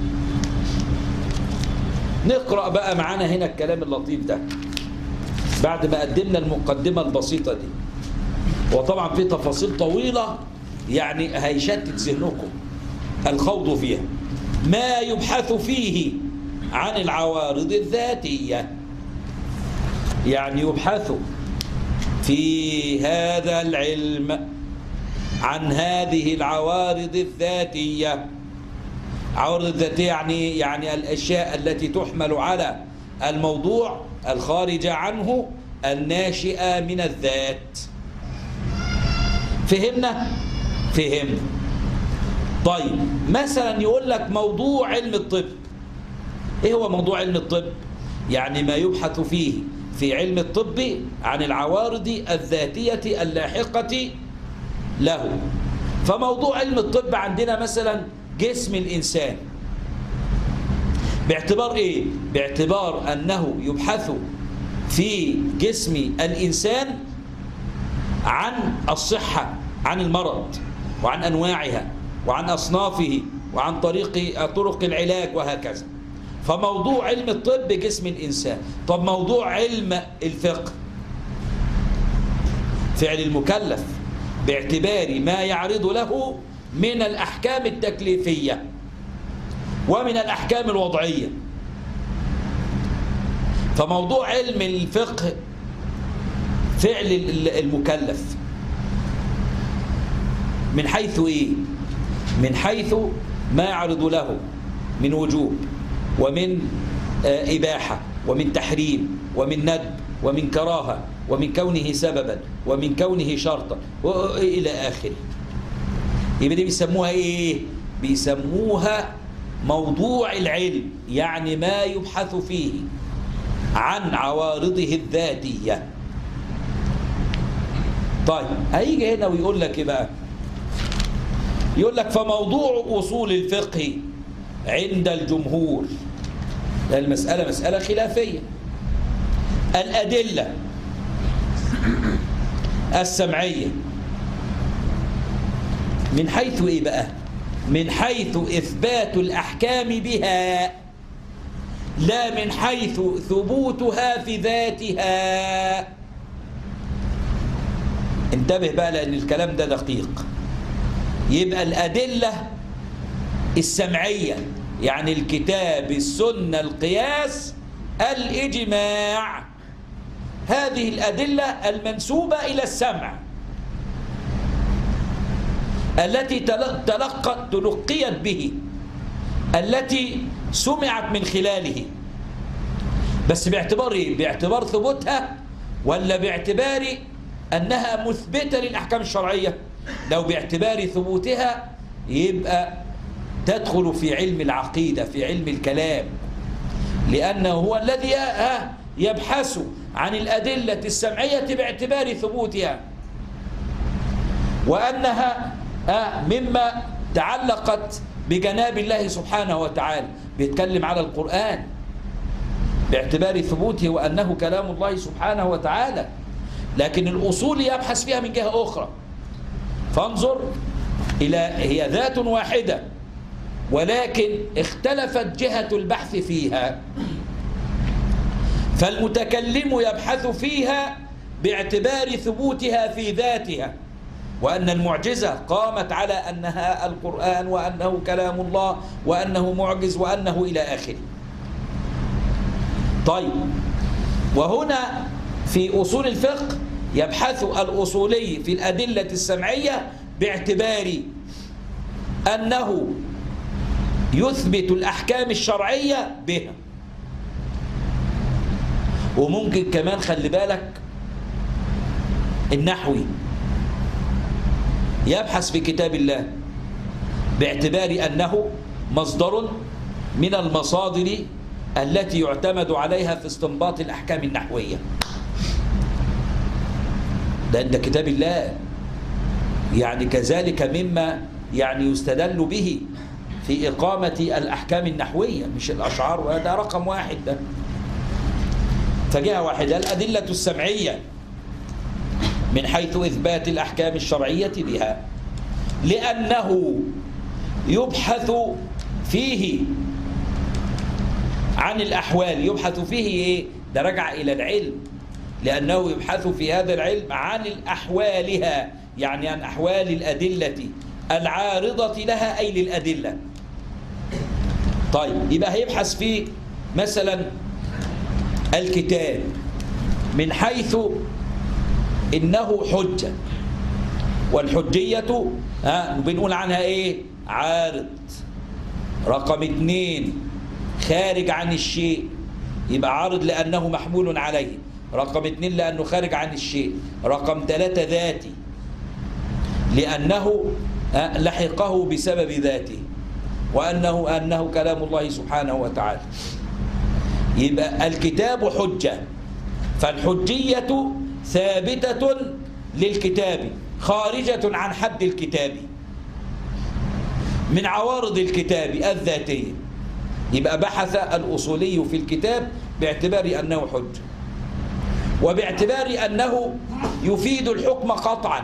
نقرأ بقى معانا هنا الكلام اللطيف ده بعد ما قدمنا المقدمة البسيطة دي وطبعا في تفاصيل طويلة يعني هيشتت ذهنكم الخوض فيها ما يبحث فيه عن العوارض الذاتية يعني يبحث في هذا العلم عن هذه العوارض الذاتية عوارض الذاتية يعني يعني الأشياء التي تحمل على الموضوع الخارجة عنه الناشئة من الذات فهمنا؟ فهمنا طيب مثلا يقول لك موضوع علم الطب ايه هو موضوع علم الطب يعني ما يبحث فيه في علم الطب عن العوارض الذاتية اللاحقة له فموضوع علم الطب عندنا مثلا جسم الإنسان باعتبار ايه باعتبار أنه يبحث في جسم الإنسان عن الصحة عن المرض وعن أنواعها وعن أصنافه وعن طريق طرق العلاج وهكذا فموضوع علم الطب جسم الإنسان طب موضوع علم الفقه فعل المكلف باعتبار ما يعرض له من الأحكام التكليفية ومن الأحكام الوضعية فموضوع علم الفقه فعل المكلف من حيث إيه؟ من حيث ما يعرض له من وجوب ومن إباحة ومن تحريم ومن ندب ومن كراهة ومن كونه سببا ومن كونه شرطا إلى آخره يبقى دي بيسموها إيه؟ بيسموها موضوع العلم يعني ما يبحث فيه عن عوارضه الذاتية طيب هيجي هنا ويقول لك إيه بقى يقول لك فموضوع أصول الفقه عند الجمهور المسألة مسألة خلافية الأدلة السمعية من حيث إيه بقى من حيث إثبات الأحكام بها لا من حيث ثبوتها في ذاتها انتبه بقى لأن الكلام ده دقيق يبقى الأدلة السمعية يعني الكتاب السنة القياس الإجماع هذه الأدلة المنسوبة إلى السمع التي تلقت تلقيت به التي سمعت من خلاله بس باعتبار ايه باعتبار ثبوتها ولا باعتبار انها مثبته للاحكام الشرعيه لو باعتبار ثبوتها يبقى تدخل في علم العقيده في علم الكلام لانه هو الذي يبحث عن الادله السمعيه باعتبار ثبوتها وانها مما تعلقت بجناب الله سبحانه وتعالى بيتكلم على القرآن باعتبار ثبوته وأنه كلام الله سبحانه وتعالى لكن الأصول يبحث فيها من جهة أخرى فانظر إلى هي ذات واحدة ولكن اختلفت جهة البحث فيها فالمتكلم يبحث فيها باعتبار ثبوتها في ذاتها وأن المعجزة قامت على أنها القرآن وأنه كلام الله وأنه معجز وأنه إلى آخره طيب وهنا في أصول الفقه يبحث الأصولي في الأدلة السمعية باعتبار أنه يثبت الأحكام الشرعية بها وممكن كمان خلي بالك النحوي يبحث في كتاب الله باعتبار أنه مصدر من المصادر التي يعتمد عليها في استنباط الأحكام النحوية ده, ده كتاب الله يعني كذلك مما يعني يستدل به في إقامة الأحكام النحوية مش الأشعار وهذا رقم واحد ده فجهة واحدة الأدلة السمعية من حيث إثبات الأحكام الشرعية بها لأنه يبحث فيه عن الأحوال يبحث فيه إيه؟ ده رجع إلى العلم لأنه يبحث في هذا العلم عن الأحوالها يعني عن أحوال الأدلة العارضة لها أي للأدلة طيب يبقى هيبحث في مثلا الكتاب من حيث إنه حجة والحجية ها بنقول عنها إيه عارض رقم اتنين خارج عن الشيء يبقى عارض لأنه محمول عليه رقم اتنين لأنه خارج عن الشيء رقم ثلاثة ذاتي لأنه لحقه بسبب ذاته وأنه أنه كلام الله سبحانه وتعالى يبقى الكتاب حجة فالحجية ثابتة للكتاب خارجة عن حد الكتاب من عوارض الكتاب الذاتية يبقى بحث الأصولي في الكتاب باعتبار أنه حجة وباعتبار أنه يفيد الحكم قطعا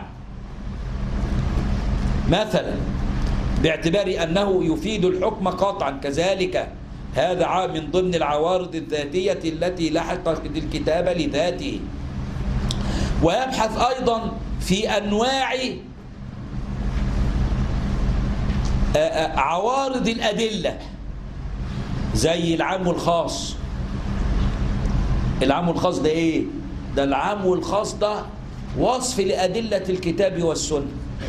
مثلا باعتبار أنه يفيد الحكم قطعا كذلك هذا عام من ضمن العوارض الذاتية التي لحقت الكتاب لذاته ويبحث أيضا في أنواع عوارض الأدلة زي العام والخاص العام والخاص ده ايه ده العام والخاص ده وصف لأدلة الكتاب والسنة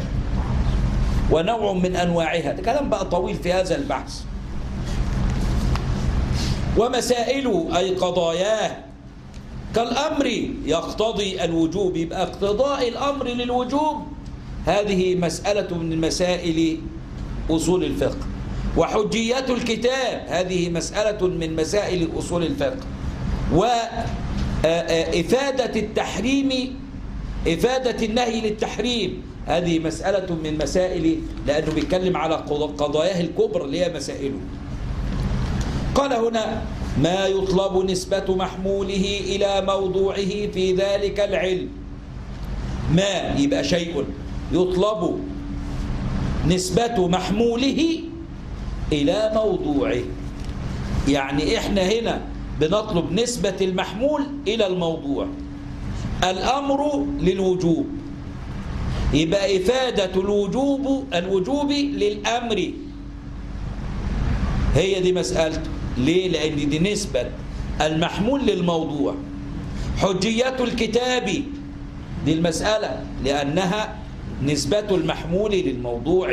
ونوع من أنواعها ده كلام بقى طويل في هذا البحث ومسائله أي قضاياه كالأمر يقتضي الوجوب يبقى اقتضاء الأمر للوجوب هذه مسألة من مسائل أصول الفقه وحجية الكتاب هذه مسألة من مسائل أصول الفقه وإفادة التحريم إفادة النهي للتحريم هذه مسألة من مسائل لأنه بيتكلم على قضاياه الكبرى اللي هي مسائله قال هنا ما يطلب نسبة محموله إلى موضوعه في ذلك العلم ما يبقى شيء يطلب نسبة محموله إلى موضوعه يعني إحنا هنا بنطلب نسبة المحمول إلى الموضوع الأمر للوجوب يبقى إفادة الوجوب الوجوب للأمر هي دي مسألته ليه؟ لأن دي نسبة المحمول للموضوع حجية الكتاب دي المسألة لأنها نسبة المحمول للموضوع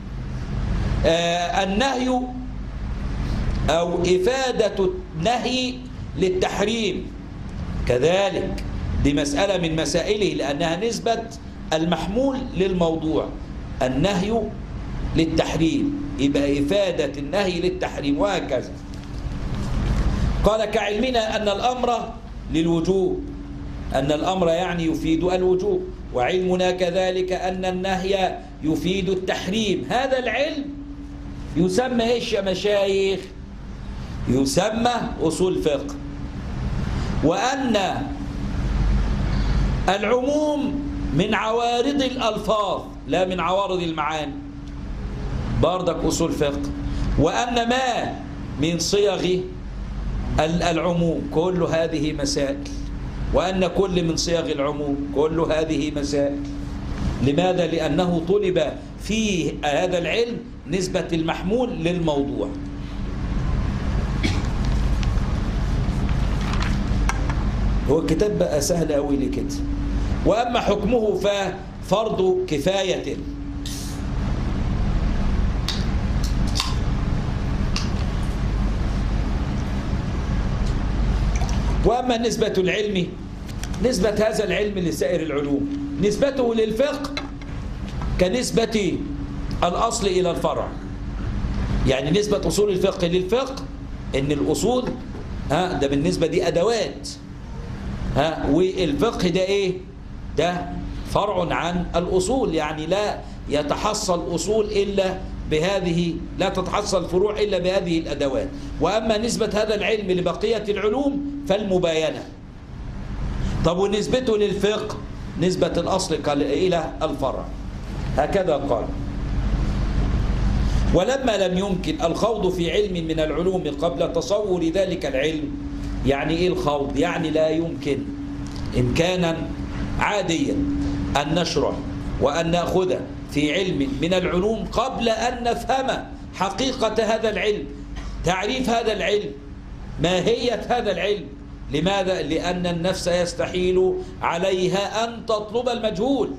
آه النهي أو إفادة النهي للتحريم كذلك دي مسألة من مسائله لأنها نسبة المحمول للموضوع النهي للتحريم يبقى إفادة النهي للتحريم وهكذا قال كعلمنا أن الأمر للوجوب أن الأمر يعني يفيد الوجوب وعلمنا كذلك أن النهي يفيد التحريم هذا العلم يسمى إيش يا مشايخ يسمى أصول فقه وأن العموم من عوارض الألفاظ لا من عوارض المعاني بردك أصول فقه وأن ما من صيغ العموم كل هذه مسائل وأن كل من صيغ العموم كل هذه مسائل لماذا؟ لأنه طلب في هذا العلم نسبة المحمول للموضوع هو الكتاب بقى سهل قوي لكده وأما حكمه ففرض كفاية وأما نسبة العلم نسبة هذا العلم لسائر العلوم نسبته للفقه كنسبة الأصل إلى الفرع يعني نسبة أصول الفقه للفقه إن الأصول ها ده بالنسبة دي أدوات ها والفقه ده إيه ده فرع عن الأصول يعني لا يتحصل أصول إلا بهذه لا تتحصل فروع إلا بهذه الأدوات وأما نسبة هذا العلم لبقية العلوم فالمباينة طب ونسبته للفقه نسبة الأصل إلى الفرع هكذا قال ولما لم يمكن الخوض في علم من العلوم قبل تصور ذلك العلم يعني إيه الخوض؟ يعني لا يمكن إمكانا عاديا أن نشرع وأن نأخذ في علم من العلوم قبل أن نفهم حقيقة هذا العلم تعريف هذا العلم ماهية هذا العلم لماذا؟ لأن النفس يستحيل عليها أن تطلب المجهول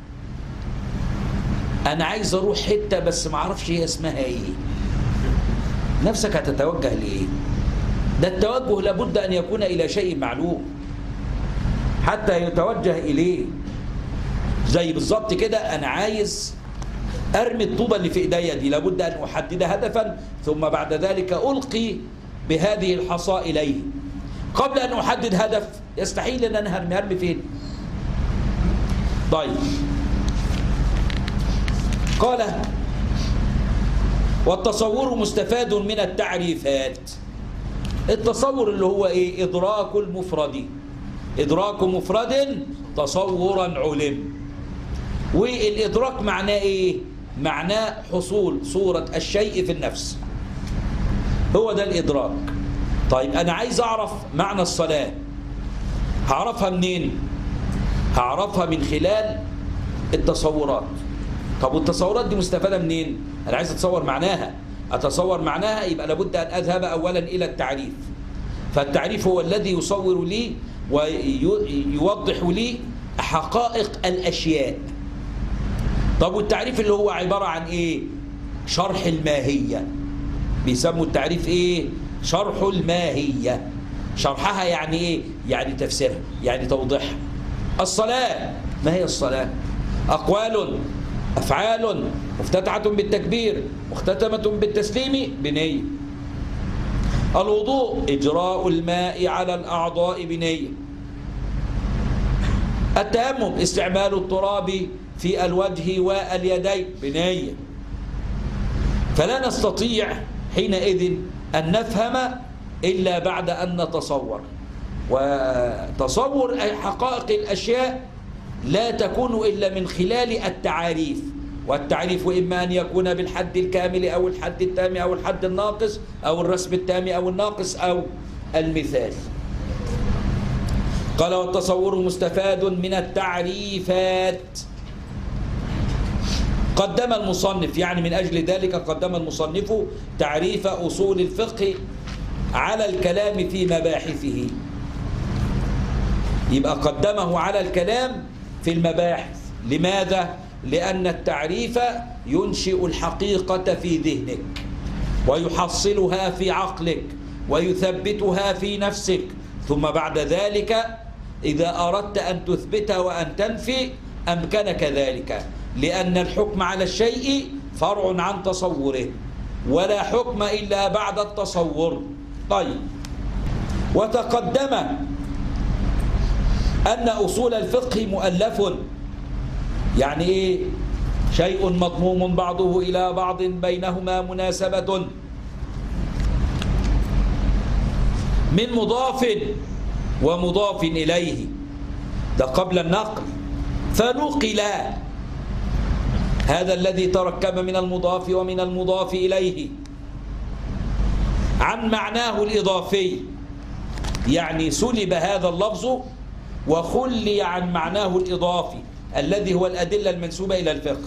أنا عايز أروح حتة بس ما أعرفش هي اسمها إيه نفسك هتتوجه لإيه ده التوجه لابد أن يكون إلى شيء معلوم حتى يتوجه إليه زي بالظبط كده أنا عايز أرمي الطوبة اللي في إيديا دي لابد أن أحدد هدفا ثم بعد ذلك ألقي بهذه الحصى إليه قبل أن أحدد هدف يستحيل أن أنا هرمي هرمي فين طيب قال والتصور مستفاد من التعريفات التصور اللي هو إيه إدراك المفرد إدراك مفرد تصورا علم والإدراك معناه إيه؟ معناه حصول صورة الشيء في النفس هو ده الإدراك طيب أنا عايز أعرف معنى الصلاة هعرفها منين؟ هعرفها من خلال التصورات طب والتصورات دي مستفادة منين؟ أنا عايز أتصور معناها أتصور معناها يبقى لابد أن أذهب أولا إلى التعريف فالتعريف هو الذي يصور لي ويوضح لي حقائق الأشياء طب والتعريف اللي هو عبارة عن إيه؟ شرح الماهية بيسموا التعريف إيه؟ شرح الماهية شرحها يعني إيه؟ يعني تفسيرها يعني توضيحها الصلاة ما هي الصلاة؟ أقوال أفعال مفتتحة بالتكبير مختتمة بالتسليم بنية الوضوء إجراء الماء على الأعضاء بنية التيمم استعمال التراب في الوجه واليدين بنية فلا نستطيع حينئذ أن نفهم إلا بعد أن نتصور وتصور حقائق الأشياء لا تكون إلا من خلال التعاريف والتعريف إما أن يكون بالحد الكامل أو الحد التام أو الحد الناقص أو الرسم التام أو الناقص أو المثال قال والتصور مستفاد من التعريفات قدم المصنف يعني من أجل ذلك قدم المصنف تعريف أصول الفقه على الكلام في مباحثه يبقى قدمه على الكلام في المباحث لماذا؟ لأن التعريف ينشئ الحقيقة في ذهنك ويحصلها في عقلك ويثبتها في نفسك ثم بعد ذلك إذا أردت أن تثبتها وأن تنفي أمكنك ذلك لأن الحكم على الشيء فرع عن تصوره ولا حكم إلا بعد التصور طيب وتقدم أن أصول الفقه مؤلف يعني إيه شيء مضموم بعضه إلى بعض بينهما مناسبة من مضاف ومضاف إليه ده قبل النقل فنقل هذا الذي تركب من المضاف ومن المضاف إليه عن معناه الإضافي يعني سلب هذا اللفظ وخلي عن معناه الإضافي الذي هو الأدلة المنسوبة إلى الفقه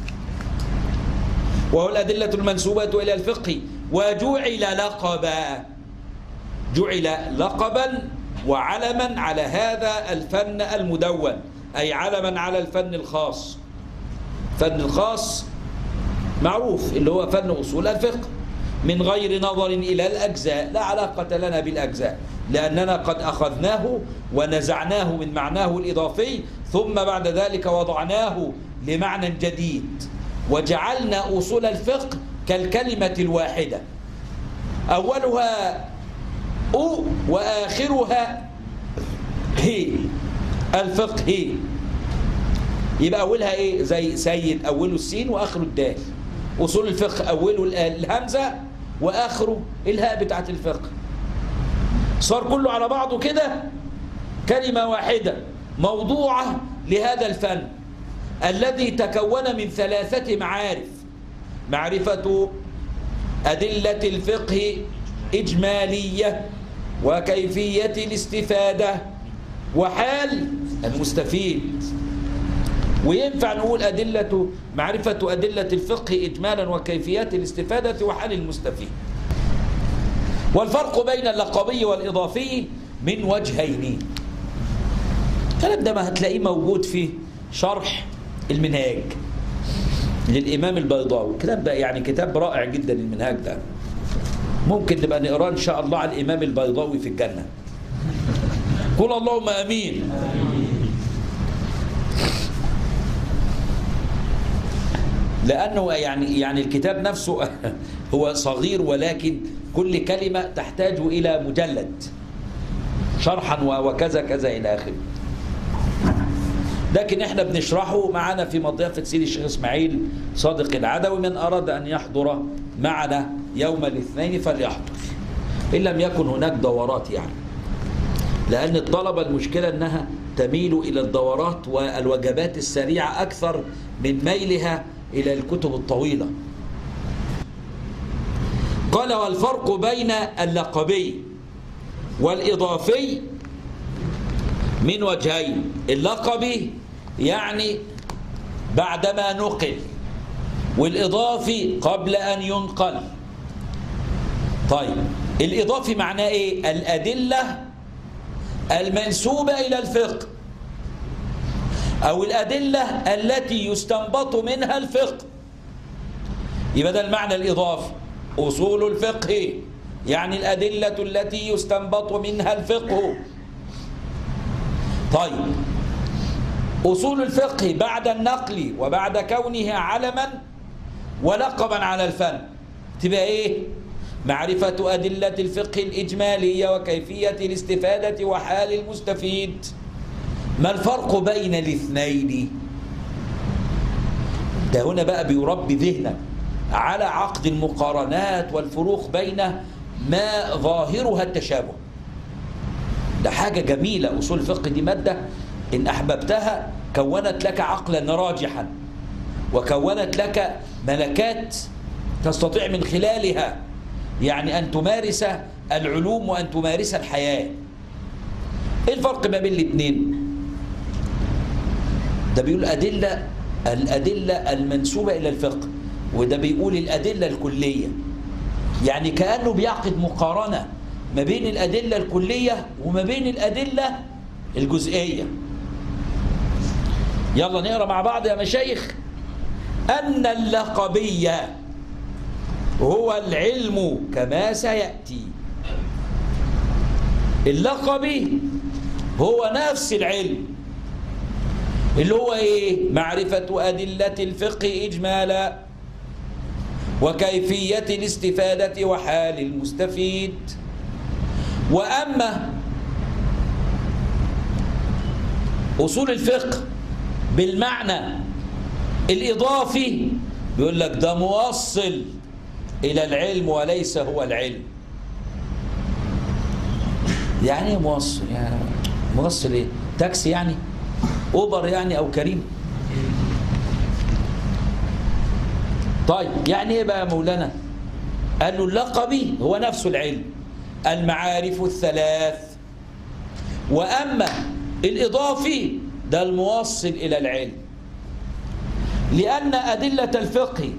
وهو الأدلة المنسوبة إلى الفقه وجعل لقبا جعل لقبا وعلما على هذا الفن المدون أي علما على الفن الخاص فن الخاص معروف اللي هو فن أصول الفقه من غير نظر إلى الأجزاء لا علاقة لنا بالأجزاء لأننا قد أخذناه ونزعناه من معناه الإضافي ثم بعد ذلك وضعناه لمعنى جديد وجعلنا أصول الفقه كالكلمة الواحدة أولها أو وآخرها هي الفقه هي يبقى أولها إيه زي سيد أوله السين وآخره الدال أصول الفقه أوله الهمزة وآخره الهاء بتاعت الفقه صار كله على بعضه كده كلمة واحدة موضوعة لهذا الفن الذي تكون من ثلاثة معارف معرفة أدلة الفقه إجمالية وكيفية الاستفادة وحال المستفيد وينفع نقول أدلة معرفة أدلة الفقه إجمالا وكيفيات الاستفادة وحال المستفيد والفرق بين اللقبي والإضافي من وجهين الكلام ده ما هتلاقيه موجود في شرح المنهاج للإمام البيضاوي الكتاب ده يعني كتاب رائع جدا المنهاج ده ممكن نبقى نقراه إن شاء الله على الإمام البيضاوي في الجنة قول اللهم أمين لأنه يعني يعني الكتاب نفسه هو صغير ولكن كل كلمة تحتاج إلى مجلد شرحا وكذا كذا إلى آخره لكن احنا بنشرحه معنا في مضيافة سيدي الشيخ اسماعيل صادق العدوي من أراد أن يحضر معنا يوم الاثنين فليحضر إن لم يكن هناك دورات يعني لأن الطلبة المشكلة أنها تميل إلى الدورات والوجبات السريعة أكثر من ميلها إلى الكتب الطويلة قال والفرق بين اللقبي والإضافي من وجهين اللقبي يعني بعدما نقل والإضافي قبل أن ينقل طيب الإضافي معناه إيه الأدلة المنسوبة إلى الفقه أو الأدلة التي يستنبط منها الفقه يبقى ده المعنى الإضافي أصول الفقه يعني الأدلة التي يستنبط منها الفقه طيب أصول الفقه بعد النقل وبعد كونها علما ولقبا على الفن تبقى إيه معرفة أدلة الفقه الإجمالية وكيفية الاستفادة وحال المستفيد ما الفرق بين الاثنين ده هنا بقى بيربي ذهنك على عقد المقارنات والفروق بين ما ظاهرها التشابه ده حاجة جميلة أصول الفقه دي مادة إن أحببتها كونت لك عقلا راجحا وكونت لك ملكات تستطيع من خلالها يعني أن تمارس العلوم وأن تمارس الحياة إيه الفرق ما بين الاثنين ده بيقول أدلة الأدلة المنسوبة إلى الفقه وده بيقول الأدلة الكلية يعني كأنه بيعقد مقارنة ما بين الأدلة الكلية وما بين الأدلة الجزئية يلا نقرأ مع بعض يا مشايخ أن اللقبية هو العلم كما سيأتي اللقبي هو نفس العلم اللي هو ايه معرفة أدلة الفقه إجمالا وكيفية الاستفادة وحال المستفيد وأما أصول الفقه بالمعنى الإضافي بيقول لك ده موصل إلى العلم وليس هو العلم يعني ايه موصل يعني موصل ايه تاكسي يعني اوبر يعني او كريم طيب يعني ايه بقى يا مولانا قال له اللقبي هو نفسه العلم المعارف الثلاث واما الاضافي ده الموصل الى العلم لان ادله الفقه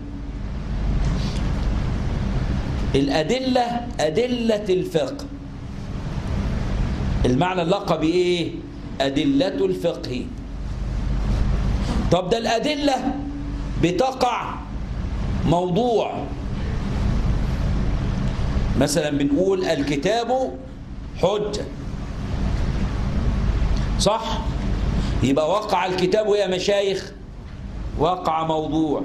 الادله ادله الفقه المعنى اللقبي ايه ادله الفقه طب ده الادله بتقع موضوع مثلا بنقول الكتاب حجه صح يبقى وقع الكتاب يا مشايخ وقع موضوع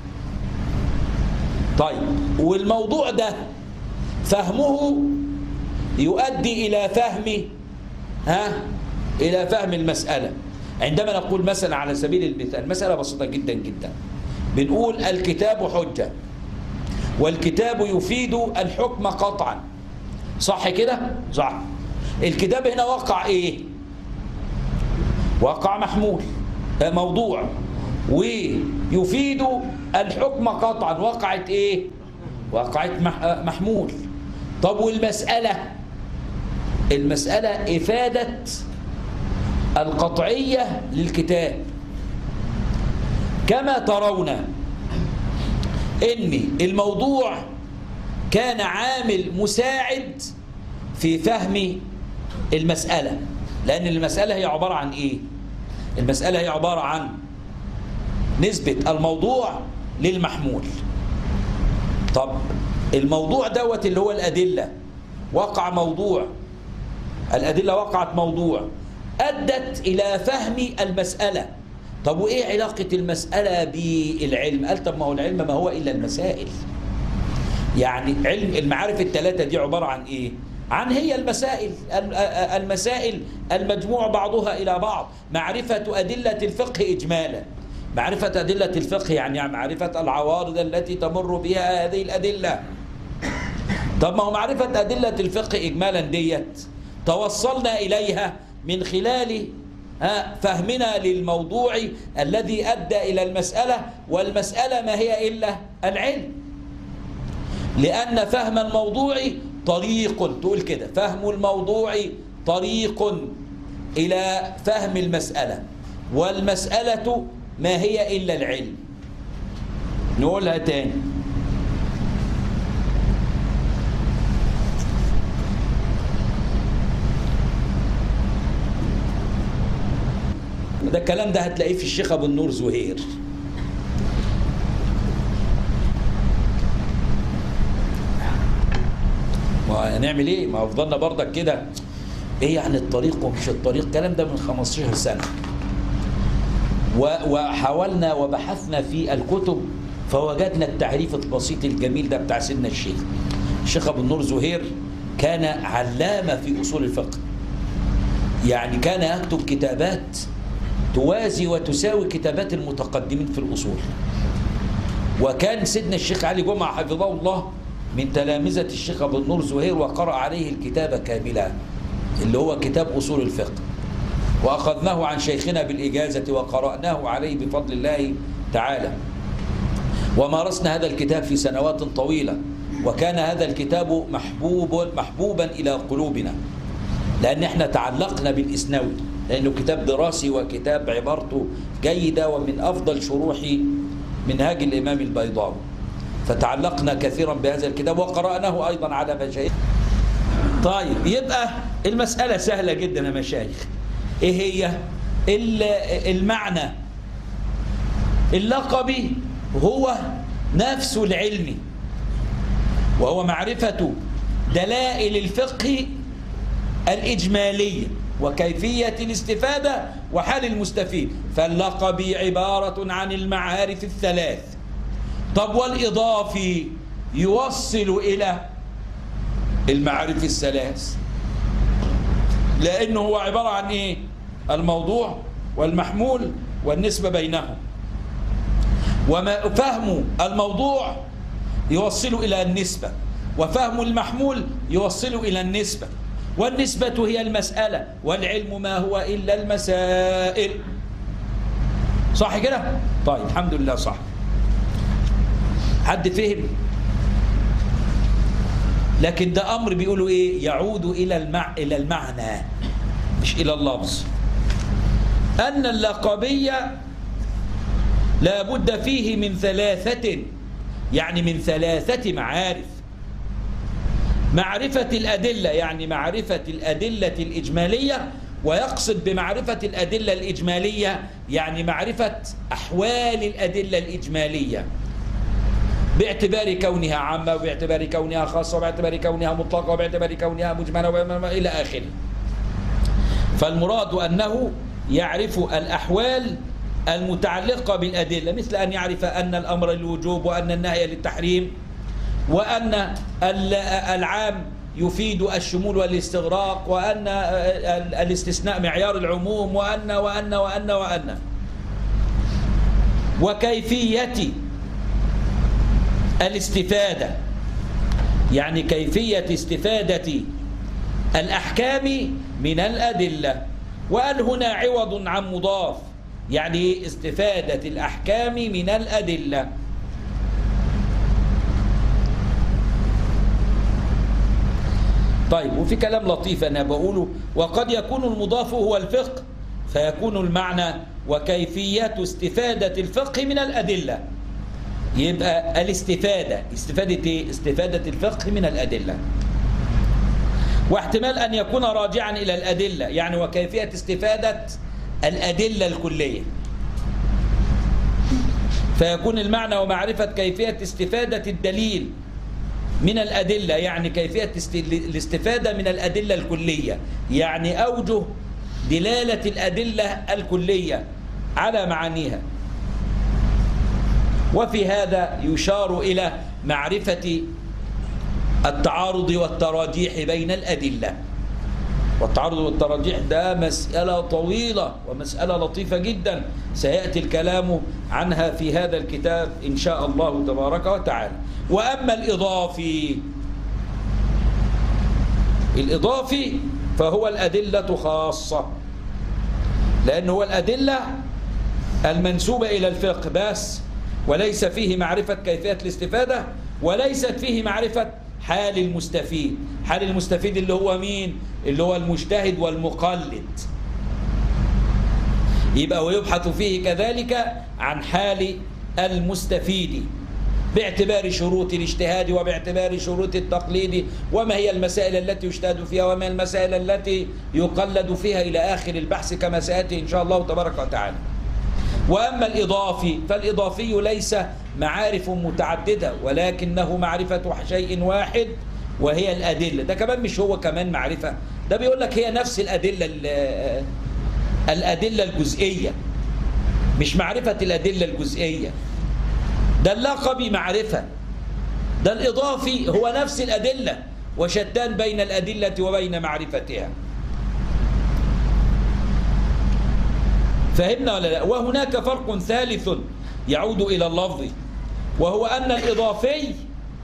طيب والموضوع ده فهمه يؤدي إلى فهم ها إلى فهم المسألة عندما نقول مثلا على سبيل المثال مسألة بسيطة جدا جدا بنقول الكتاب حجة والكتاب يفيد الحكم قطعا صح كده؟ صح الكتاب هنا وقع ايه؟ وقع محمول موضوع ويفيد الحكم قطعا وقعت ايه؟ وقعت محمول طب والمسألة المسألة إفادة القطعية للكتاب كما ترون إن الموضوع كان عامل مساعد في فهم المسألة لأن المسألة هي عبارة عن إيه؟ المسألة هي عبارة عن نسبة الموضوع للمحمول طب الموضوع دوت اللي هو الأدلة وقع موضوع الأدلة وقعت موضوع أدت إلى فهم المسألة طب وإيه علاقة المسألة بالعلم قال طب ما هو العلم ما هو إلا المسائل يعني علم المعارف الثلاثة دي عبارة عن إيه عن هي المسائل المسائل المجموع بعضها إلى بعض معرفة أدلة الفقه إجمالا معرفة أدلة الفقه يعني معرفة العوارض التي تمر بها هذه الأدلة طب ما هو معرفة أدلة الفقه إجمالا ديت توصلنا إليها من خلال ها، فهمنا للموضوع الذي أدى إلى المسألة والمسألة ما هي إلا العلم لأن فهم الموضوع طريق تقول كده فهم الموضوع طريق إلى فهم المسألة والمسألة ما هي إلا العلم نقولها تاني ده الكلام ده هتلاقيه في الشيخ ابو النور زهير ما هنعمل ايه ما فضلنا برضك كده ايه يعني الطريق ومش الطريق الكلام ده من 15 سنه و- وحاولنا وبحثنا في الكتب فوجدنا التعريف البسيط الجميل ده بتاع سيدنا الشيخ الشيخ ابو النور زهير كان علامه في اصول الفقه يعني كان يكتب كتابات توازي وتساوي كتابات المتقدمين في الأصول وكان سيدنا الشيخ علي جمعة حفظه الله من تلامذة الشيخ أبو النور زهير وقرأ عليه الكتاب كاملا اللي هو كتاب أصول الفقه وأخذناه عن شيخنا بالإجازة وقرأناه عليه بفضل الله تعالى ومارسنا هذا الكتاب في سنوات طويلة وكان هذا الكتاب محبوب محبوبا إلى قلوبنا لأن احنا تعلقنا بالإسنوي لأنه كتاب دراسي وكتاب عبارته جيدة ومن أفضل شروح منهاج الإمام البيضاوي فتعلقنا كثيرا بهذا الكتاب وقرأناه أيضا على مشايخ طيب يبقى المسألة سهلة جدا يا مشايخ إيه هي ال- المعنى اللقبي هو نفس العلم وهو معرفة دلائل الفقه الإجمالية وكيفية الاستفادة وحال المستفيد فاللقب عبارة عن المعارف الثلاث طب والإضافي يوصل إلى المعارف الثلاث لأنه هو عبارة عن إيه الموضوع والمحمول والنسبة بينهم وما فهم الموضوع يوصل إلى النسبة وفهم المحمول يوصل إلى النسبة والنسبة هي المسألة والعلم ما هو إلا المسائل صح كده؟ طيب الحمد لله صح حد فهم؟ لكن ده أمر بيقولوا إيه؟ يعود إلى المع... إلى المعنى مش إلى اللفظ أن اللقبية لا بد فيه من ثلاثة يعني من ثلاثة معارف معرفة الأدلة يعني معرفة الأدلة الإجمالية ويقصد بمعرفة الأدلة الإجمالية يعني معرفة أحوال الأدلة الإجمالية باعتبار كونها عامة وباعتبار كونها خاصة وباعتبار كونها مطلقة وباعتبار كونها مجملة وما- إلى آخره فالمراد أنه يعرف الأحوال المتعلقة بالأدلة مثل أن يعرف أن الأمر للوجوب وأن النهي للتحريم وأن ال- العام يفيد الشمول والاستغراق وأن ال- الاستثناء معيار العموم وأن وأن وأن وأن وكيفية الاستفادة يعني كيفية استفادة الأحكام من الأدلة وقال هنا عوض عن مضاف يعني استفادة الأحكام من الأدلة طيب وفي كلام لطيف أنا بقوله وقد يكون المضاف هو الفقه فيكون المعنى وكيفية استفادة الفقه من الأدلة يبقى الاستفادة استفادة إيه؟ استفادة الفقه من الأدلة واحتمال أن يكون راجعا إلى الأدلة يعني وكيفية استفادة الأدلة الكلية فيكون المعنى ومعرفة كيفية استفادة الدليل من الأدلة يعني كيفية است- الاستفادة من الأدلة الكلية يعني أوجه دلالة الأدلة الكلية على معانيها وفي هذا يشار إلى معرفة التعارض والتراجيح بين الأدلة والتعارض والتراجيح ده مسألة طويلة ومسألة لطيفة جدا سيأتي الكلام عنها في هذا الكتاب إن شاء الله تبارك وتعالى وأما الإضافي الإضافي فهو الأدلة خاصة لأن هو الأدلة المنسوبة إلى الفقه بس وليس فيه معرفة كيفية الاستفادة وليست فيه معرفة حال المستفيد حال المستفيد اللي هو مين اللي هو المجتهد والمقلد يبقى ويبحث فيه كذلك عن حال المستفيد باعتبار شروط الاجتهاد وباعتبار شروط التقليد وما هي المسائل التي يجتهد فيها وما هي المسائل التي يقلد فيها إلى آخر البحث كما سيأتي إن شاء الله تبارك وتعالى وأما الإضافي فالإضافي ليس معارف متعددة ولكنه معرفة شيء واحد وهي الأدلة ده كمان مش هو كمان معرفة ده بيقول لك هي نفس الأدلة الأدلة الجزئية مش معرفة الأدلة الجزئية ده اللقب معرفة ده الإضافي هو نفس الأدلة وشتان بين الأدلة وبين معرفتها فهمنا ولا لا وهناك فرق ثالث يعود إلى اللفظ وهو أن الإضافي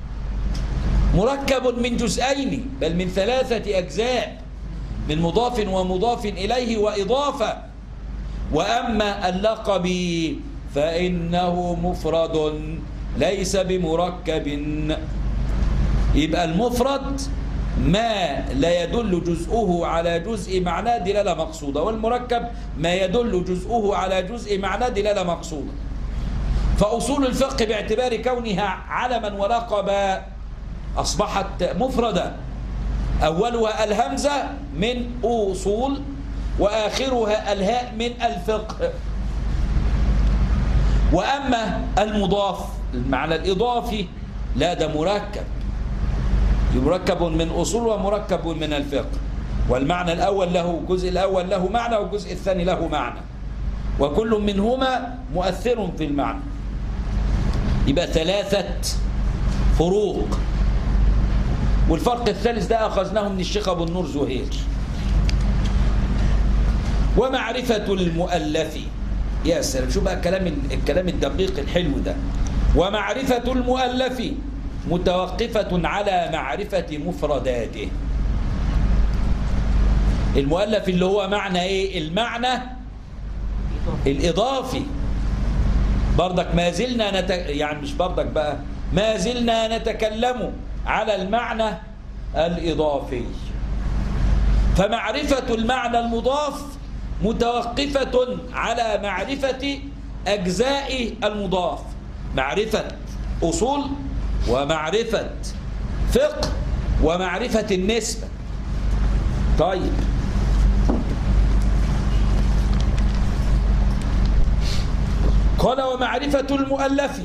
مركب من جزئين بل من ثلاثة أجزاء من مضاف ومضاف إليه وإضافة وأما اللقب فإنه مفرد ليس بمركب يبقى المفرد ما لا يدل جزءه على جزء معناه دلالة مقصودة والمركب ما يدل جزءه على جزء معناه دلالة مقصودة فأصول الفقه باعتبار كونها علما ولقبا أصبحت مفردة أولها الهمزة من أصول وآخرها الهاء من الفقه وأما المضاف المعنى الإضافي لا ده مركب مركب من أصول ومركب من الفقه والمعنى الأول له الجزء الأول له معنى والجزء الثاني له معنى وكل منهما مؤثر في المعنى يبقى ثلاثة فروق والفرق الثالث ده أخذناه من الشيخ أبو النور زهير ومعرفة المؤلف يا سلام شو بقى الكلام الكلام الدقيق الحلو ده ومعرفة المؤلف متوقفة على معرفة مفرداته المؤلف اللي هو معنى ايه المعنى الإضافي برضك ما زلنا نت... يعني مش برضك بقى ما زلنا نتكلم على المعنى الإضافي فمعرفة المعنى المضاف متوقفة على معرفة أجزاء المضاف معرفة أصول ومعرفة فقه ومعرفة النسبة طيب قال ومعرفة المؤلف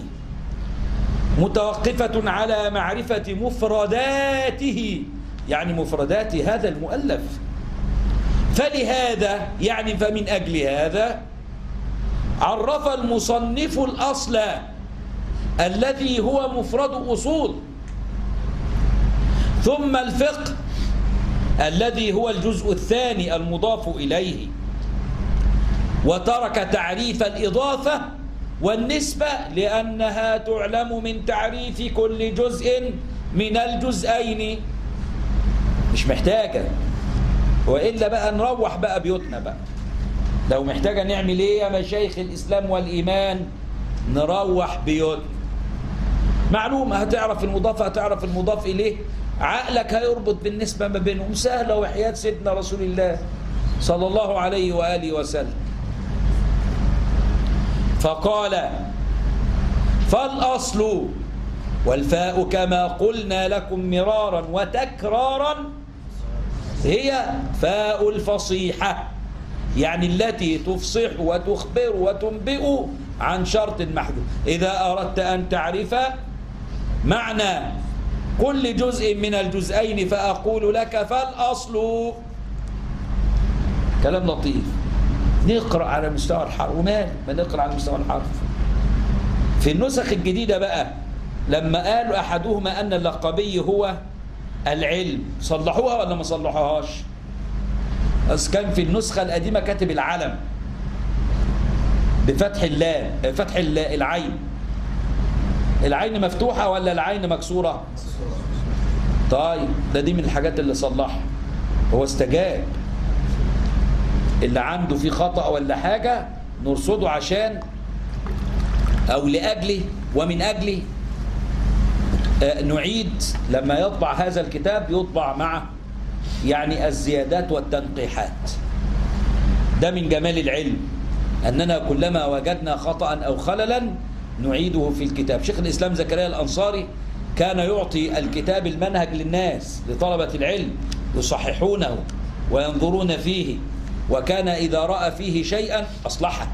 متوقفة على معرفة مفرداته يعني مفردات هذا المؤلف فلهذا يعني فمن أجل هذا عرف المصنف الأصل الذي هو مفرد أصول ثم الفقه الذي هو الجزء الثاني المضاف إليه وترك تعريف الإضافة والنسبة لأنها تعلم من تعريف كل جزء من الجزئين مش محتاجة وإلا بقى نروح بقى بيوتنا بقى لو محتاجة نعمل إيه يا مشايخ الإسلام والإيمان نروح بيوتنا معلومة هتعرف المضاف هتعرف المضاف إليه عقلك هيربط بالنسبة ما بينهم سهلة وحياة سيدنا رسول الله صلى الله عليه وآله وسلم فقال فالأصل والفاء كما قلنا لكم مرارا وتكرارا هي فاء الفصيحة يعني التي تفصح وتخبر وتنبئ عن شرط محدود إذا أردت أن تعرف معنى كل جزء من الجزئين فأقول لك فالأصل كلام لطيف نقرأ على مستوى الحرف ومال ما نقرأ على مستوى الحرف في النسخ الجديدة بقى لما قالوا أحدهما أن اللقبي هو العلم صلحوها ولا ما صلحوهاش بس كان في النسخة القديمة كاتب العلم بفتح اللام فتح العين العين مفتوحة ولا العين مكسورة طيب ده دي من الحاجات اللي صلحها هو استجاب اللي عنده فيه خطأ ولا حاجة نرصده عشان أو لأجله ومن أجله آه، نعيد لما يطبع هذا الكتاب يطبع مع يعني الزيادات والتنقيحات ده من جمال العلم أننا كلما وجدنا خطأ أو خللا نعيده في الكتاب شيخ الإسلام زكريا الأنصاري كان يعطي الكتاب المنهج للناس لطلبة العلم يصححونه وينظرون فيه وكان إذا رأى فيه شيئا أصلحه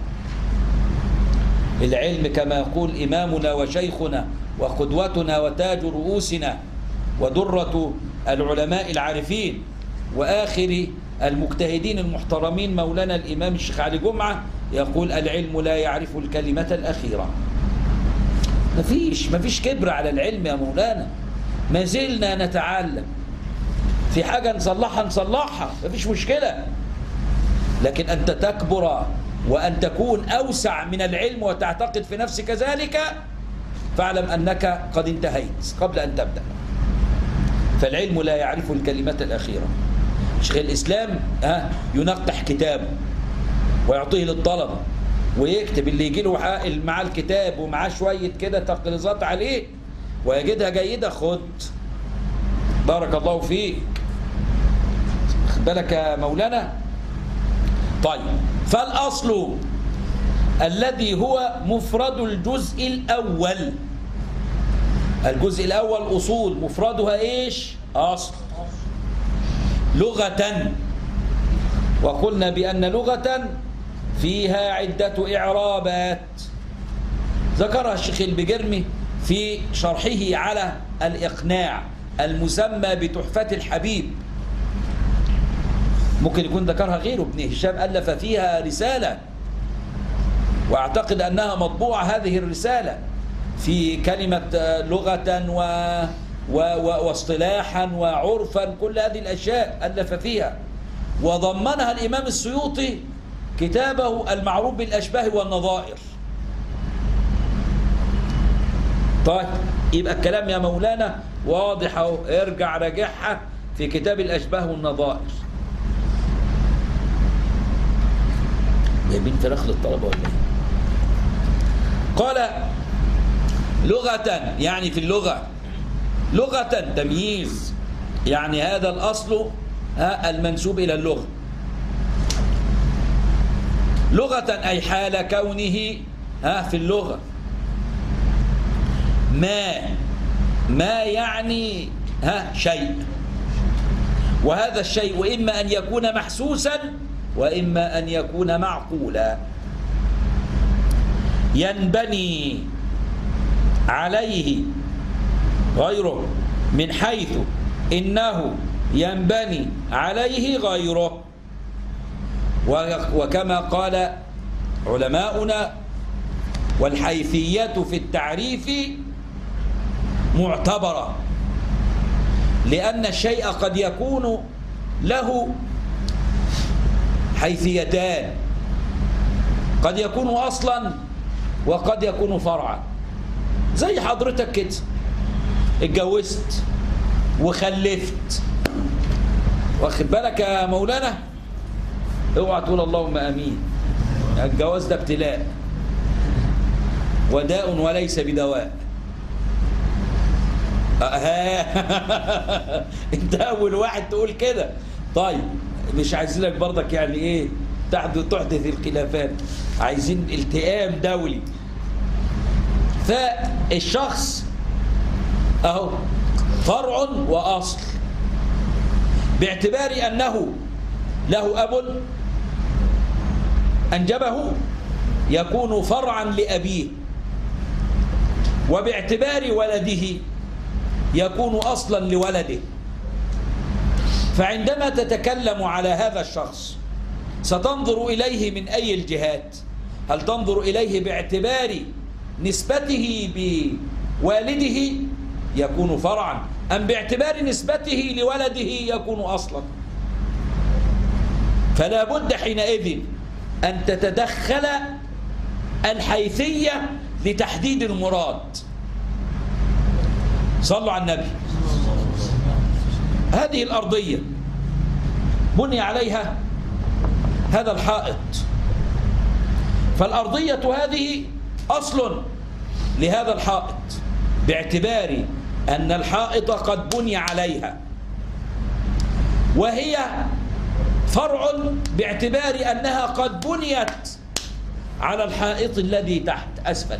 العلم كما يقول إمامنا وشيخنا وقدوتنا وتاج رؤوسنا ودرة العلماء العارفين وآخر المجتهدين المحترمين مولانا الإمام الشيخ علي جمعة يقول العلم لا يعرف الكلمة الأخيرة مفيش مفيش كبر على العلم يا مولانا ما زلنا نتعلم في حاجة نصلحها نصلحها مفيش مشكلة لكن أنت تكبر وأن تكون أوسع من العلم وتعتقد في نفسك ذلك فاعلم أنك قد انتهيت قبل أن تبدأ فالعلم لا يعرف الكلمة الأخيرة شيخ الإسلام ها ينقح كتابه ويعطيه للطلبة ويكتب اللي يجي له معاه الكتاب ومعاه شوية كده تقريظات عليه ويجدها جيدة خد بارك الله فيك خد بالك يا مولانا طيب فالأصل الذي هو مفرد الجزء الأول الجزء الأول أصول مفردها إيش أصل لغة وقلنا بأن لغة فيها عدة إعرابات ذكرها الشيخ البجرمي في شرحه على الإقناع المسمى بتحفة الحبيب ممكن يكون ذكرها غيره ابن هشام ألف فيها رسالة وأعتقد أنها مطبوعة هذه الرسالة في كلمة لغة و و و واصطلاحا وعرفا كل هذه الأشياء ألف فيها وضمنها الإمام السيوطي كتابه المعروف بالأشباه والنظائر طيب يبقى الكلام يا مولانا واضح اهو ارجع راجعها في كتاب الأشباه والنظائر جايبين فراخ للطلبة ولا ايه قال لغة يعني في اللغة لغة تمييز يعني هذا الأصل ها المنسوب إلى اللغة لغة أي حال كونه ها في اللغة ما ما يعني ها شيء وهذا الشيء إما أن يكون محسوسا وإما أن يكون معقولا ينبني عليه غيره من حيث إنه ينبني عليه غيره وكما قال علماؤنا والحيثية في التعريف معتبرة لأن الشيء قد يكون له حيثيتان قد يكون أصلا وقد يكون فرعا زي حضرتك كده اتجوزت وخلفت واخد بالك يا مولانا اوعى تقول اللهم امين الجواز ده ابتلاء وداء وليس بدواء انت اول واحد تقول كده طيب مش عايزينك برضك يعني ايه تحدث تحدث الخلافات عايزين التئام دولي فالشخص اهو فرع واصل باعتبار انه له اب انجبه يكون فرعا لابيه وباعتبار ولده يكون اصلا لولده فعندما تتكلم على هذا الشخص ستنظر اليه من اي الجهات هل تنظر اليه باعتبار نسبته بوالده يكون فرعا أم باعتبار نسبته لولده يكون أصلا فلا بد حينئذ أن تتدخل الحيثية لتحديد المراد صلوا على النبي هذه الأرضية بني عليها هذا الحائط فالأرضية هذه أصل لهذا الحائط باعتبار أن الحائط قد بني عليها وهي فرع باعتبار أنها قد بنيت على الحائط الذي تحت أسفل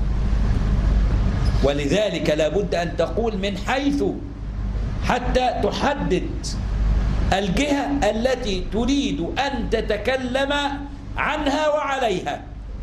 ولذلك لابد أن تقول من حيث حتى تحدد الجهة التي تريد أن تتكلم عنها وعليها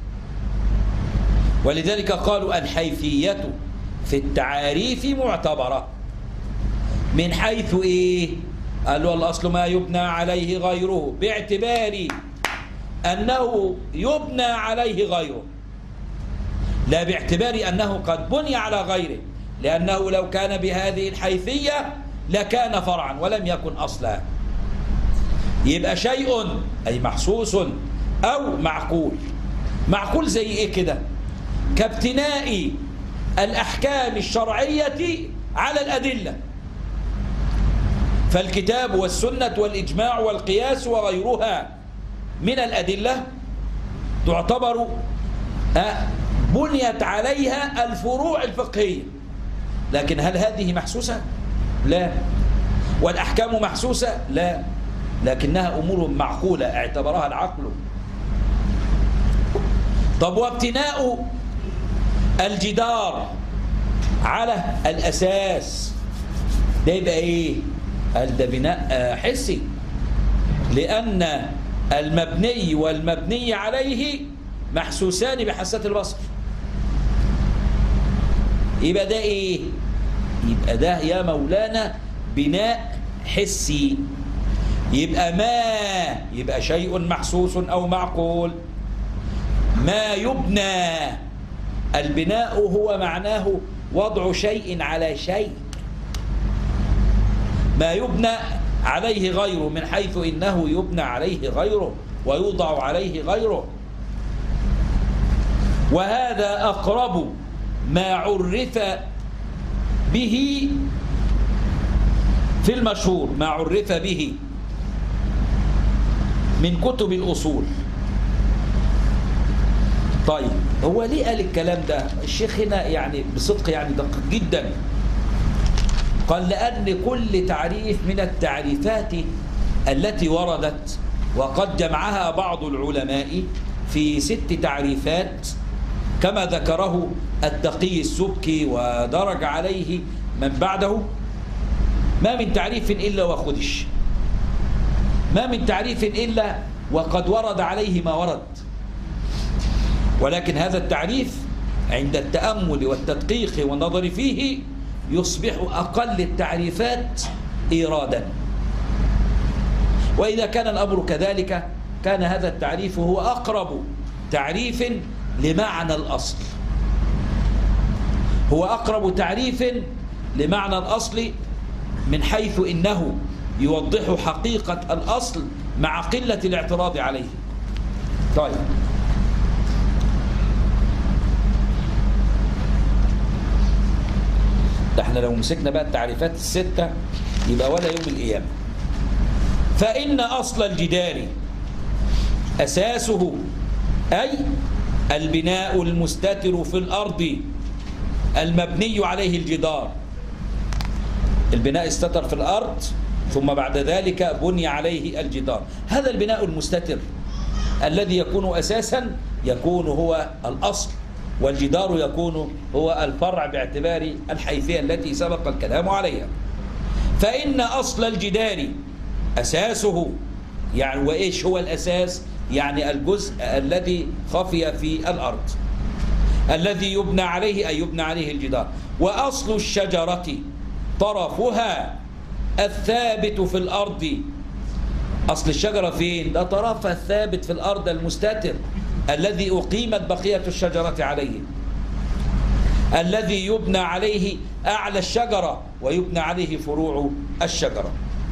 ولذلك قالوا الحيثية في التعاريف معتبرة من حيث إيه قالوا الأصل ما يبنى عليه غيره باعتبار أنه يبنى عليه غيره لا باعتبار أنه قد بني على غيره لأنه لو كان بهذه الحيثية لكان فرعا ولم يكن أصلا يبقى شيء أي محسوس أو معقول معقول زي إيه كده كابتناء الأحكام الشرعية على الأدلة فالكتاب والسنة والإجماع والقياس وغيرها من الأدلة تعتبر بنيت عليها الفروع الفقهية لكن هل هذه محسوسة؟ لا والأحكام محسوسة؟ لا لكنها أمور معقولة اعتبرها العقل طب وابتناء الجدار على الأساس ده يبقى إيه؟ قال ده بناء حسي لأن المبني والمبني عليه محسوسان بحاسات البصر يبقى ده ايه يبقى ده يا مولانا بناء حسي يبقى ما يبقى شيء محسوس او معقول ما يبنى البناء هو معناه وضع شيء على شيء ما يبنى عليه غيره من حيث انه يبنى عليه غيره ويوضع عليه غيره وهذا أقرب ما عرف به في المشهور ما عرف به من كتب الأصول طيب هو ليه قال الكلام ده الشيخ هنا يعني بصدق يعني دقيق جدا قال لأن كل تعريف من التعريفات التي وردت وقد جمعها بعض العلماء في ست تعريفات كما ذكره التقي السبكي ودرج عليه من بعده ما من تعريف إلا وخدش ما من تعريف إلا وقد ورد عليه ما ورد ولكن هذا التعريف عند التأمل والتدقيق والنظر فيه يصبح أقل التعريفات إيرادا وإذا كان الأمر كذلك كان هذا التعريف هو أقرب تعريف لمعنى الأصل هو أقرب تعريف لمعنى الأصل من حيث إنه يوضح حقيقة الأصل مع قلة الاعتراض عليه طيب ده احنا لو مسكنا بقى التعريفات الستة يبقى ولا يوم القيامة فإن أصل الجدار أساسه أي البناء المستتر في الأرض المبني عليه الجدار البناء استتر في الأرض ثم بعد ذلك بني عليه الجدار هذا البناء المستتر الذي يكون أساسا يكون هو الأصل والجدار يكون هو الفرع باعتبار الحيثية التي سبق الكلام عليها فإن أصل الجدار أساسه يعني وإيش هو الأساس يعني الجزء الذي خفي في الأرض الذي يبنى عليه أي يبنى عليه الجدار وأصل الشجرة طرفها الثابت في الأرض أصل الشجرة فين؟ ده طرفها الثابت في الأرض المستتر الذي أقيمت بقية الشجرة عليه الذي يبنى عليه أعلى الشجرة ويبنى عليه فروع الشجرة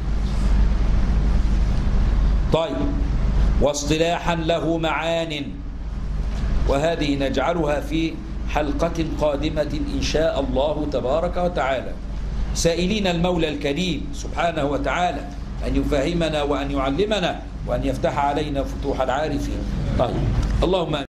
طيب واصطلاحا له معان وهذه نجعلها في حلقة قادمة إن شاء الله تبارك وتعالى سائلين المولى الكريم سبحانه وتعالى أن يفهمنا وأن يعلمنا وأن يفتح علينا فتوح العارفين طيب اللهم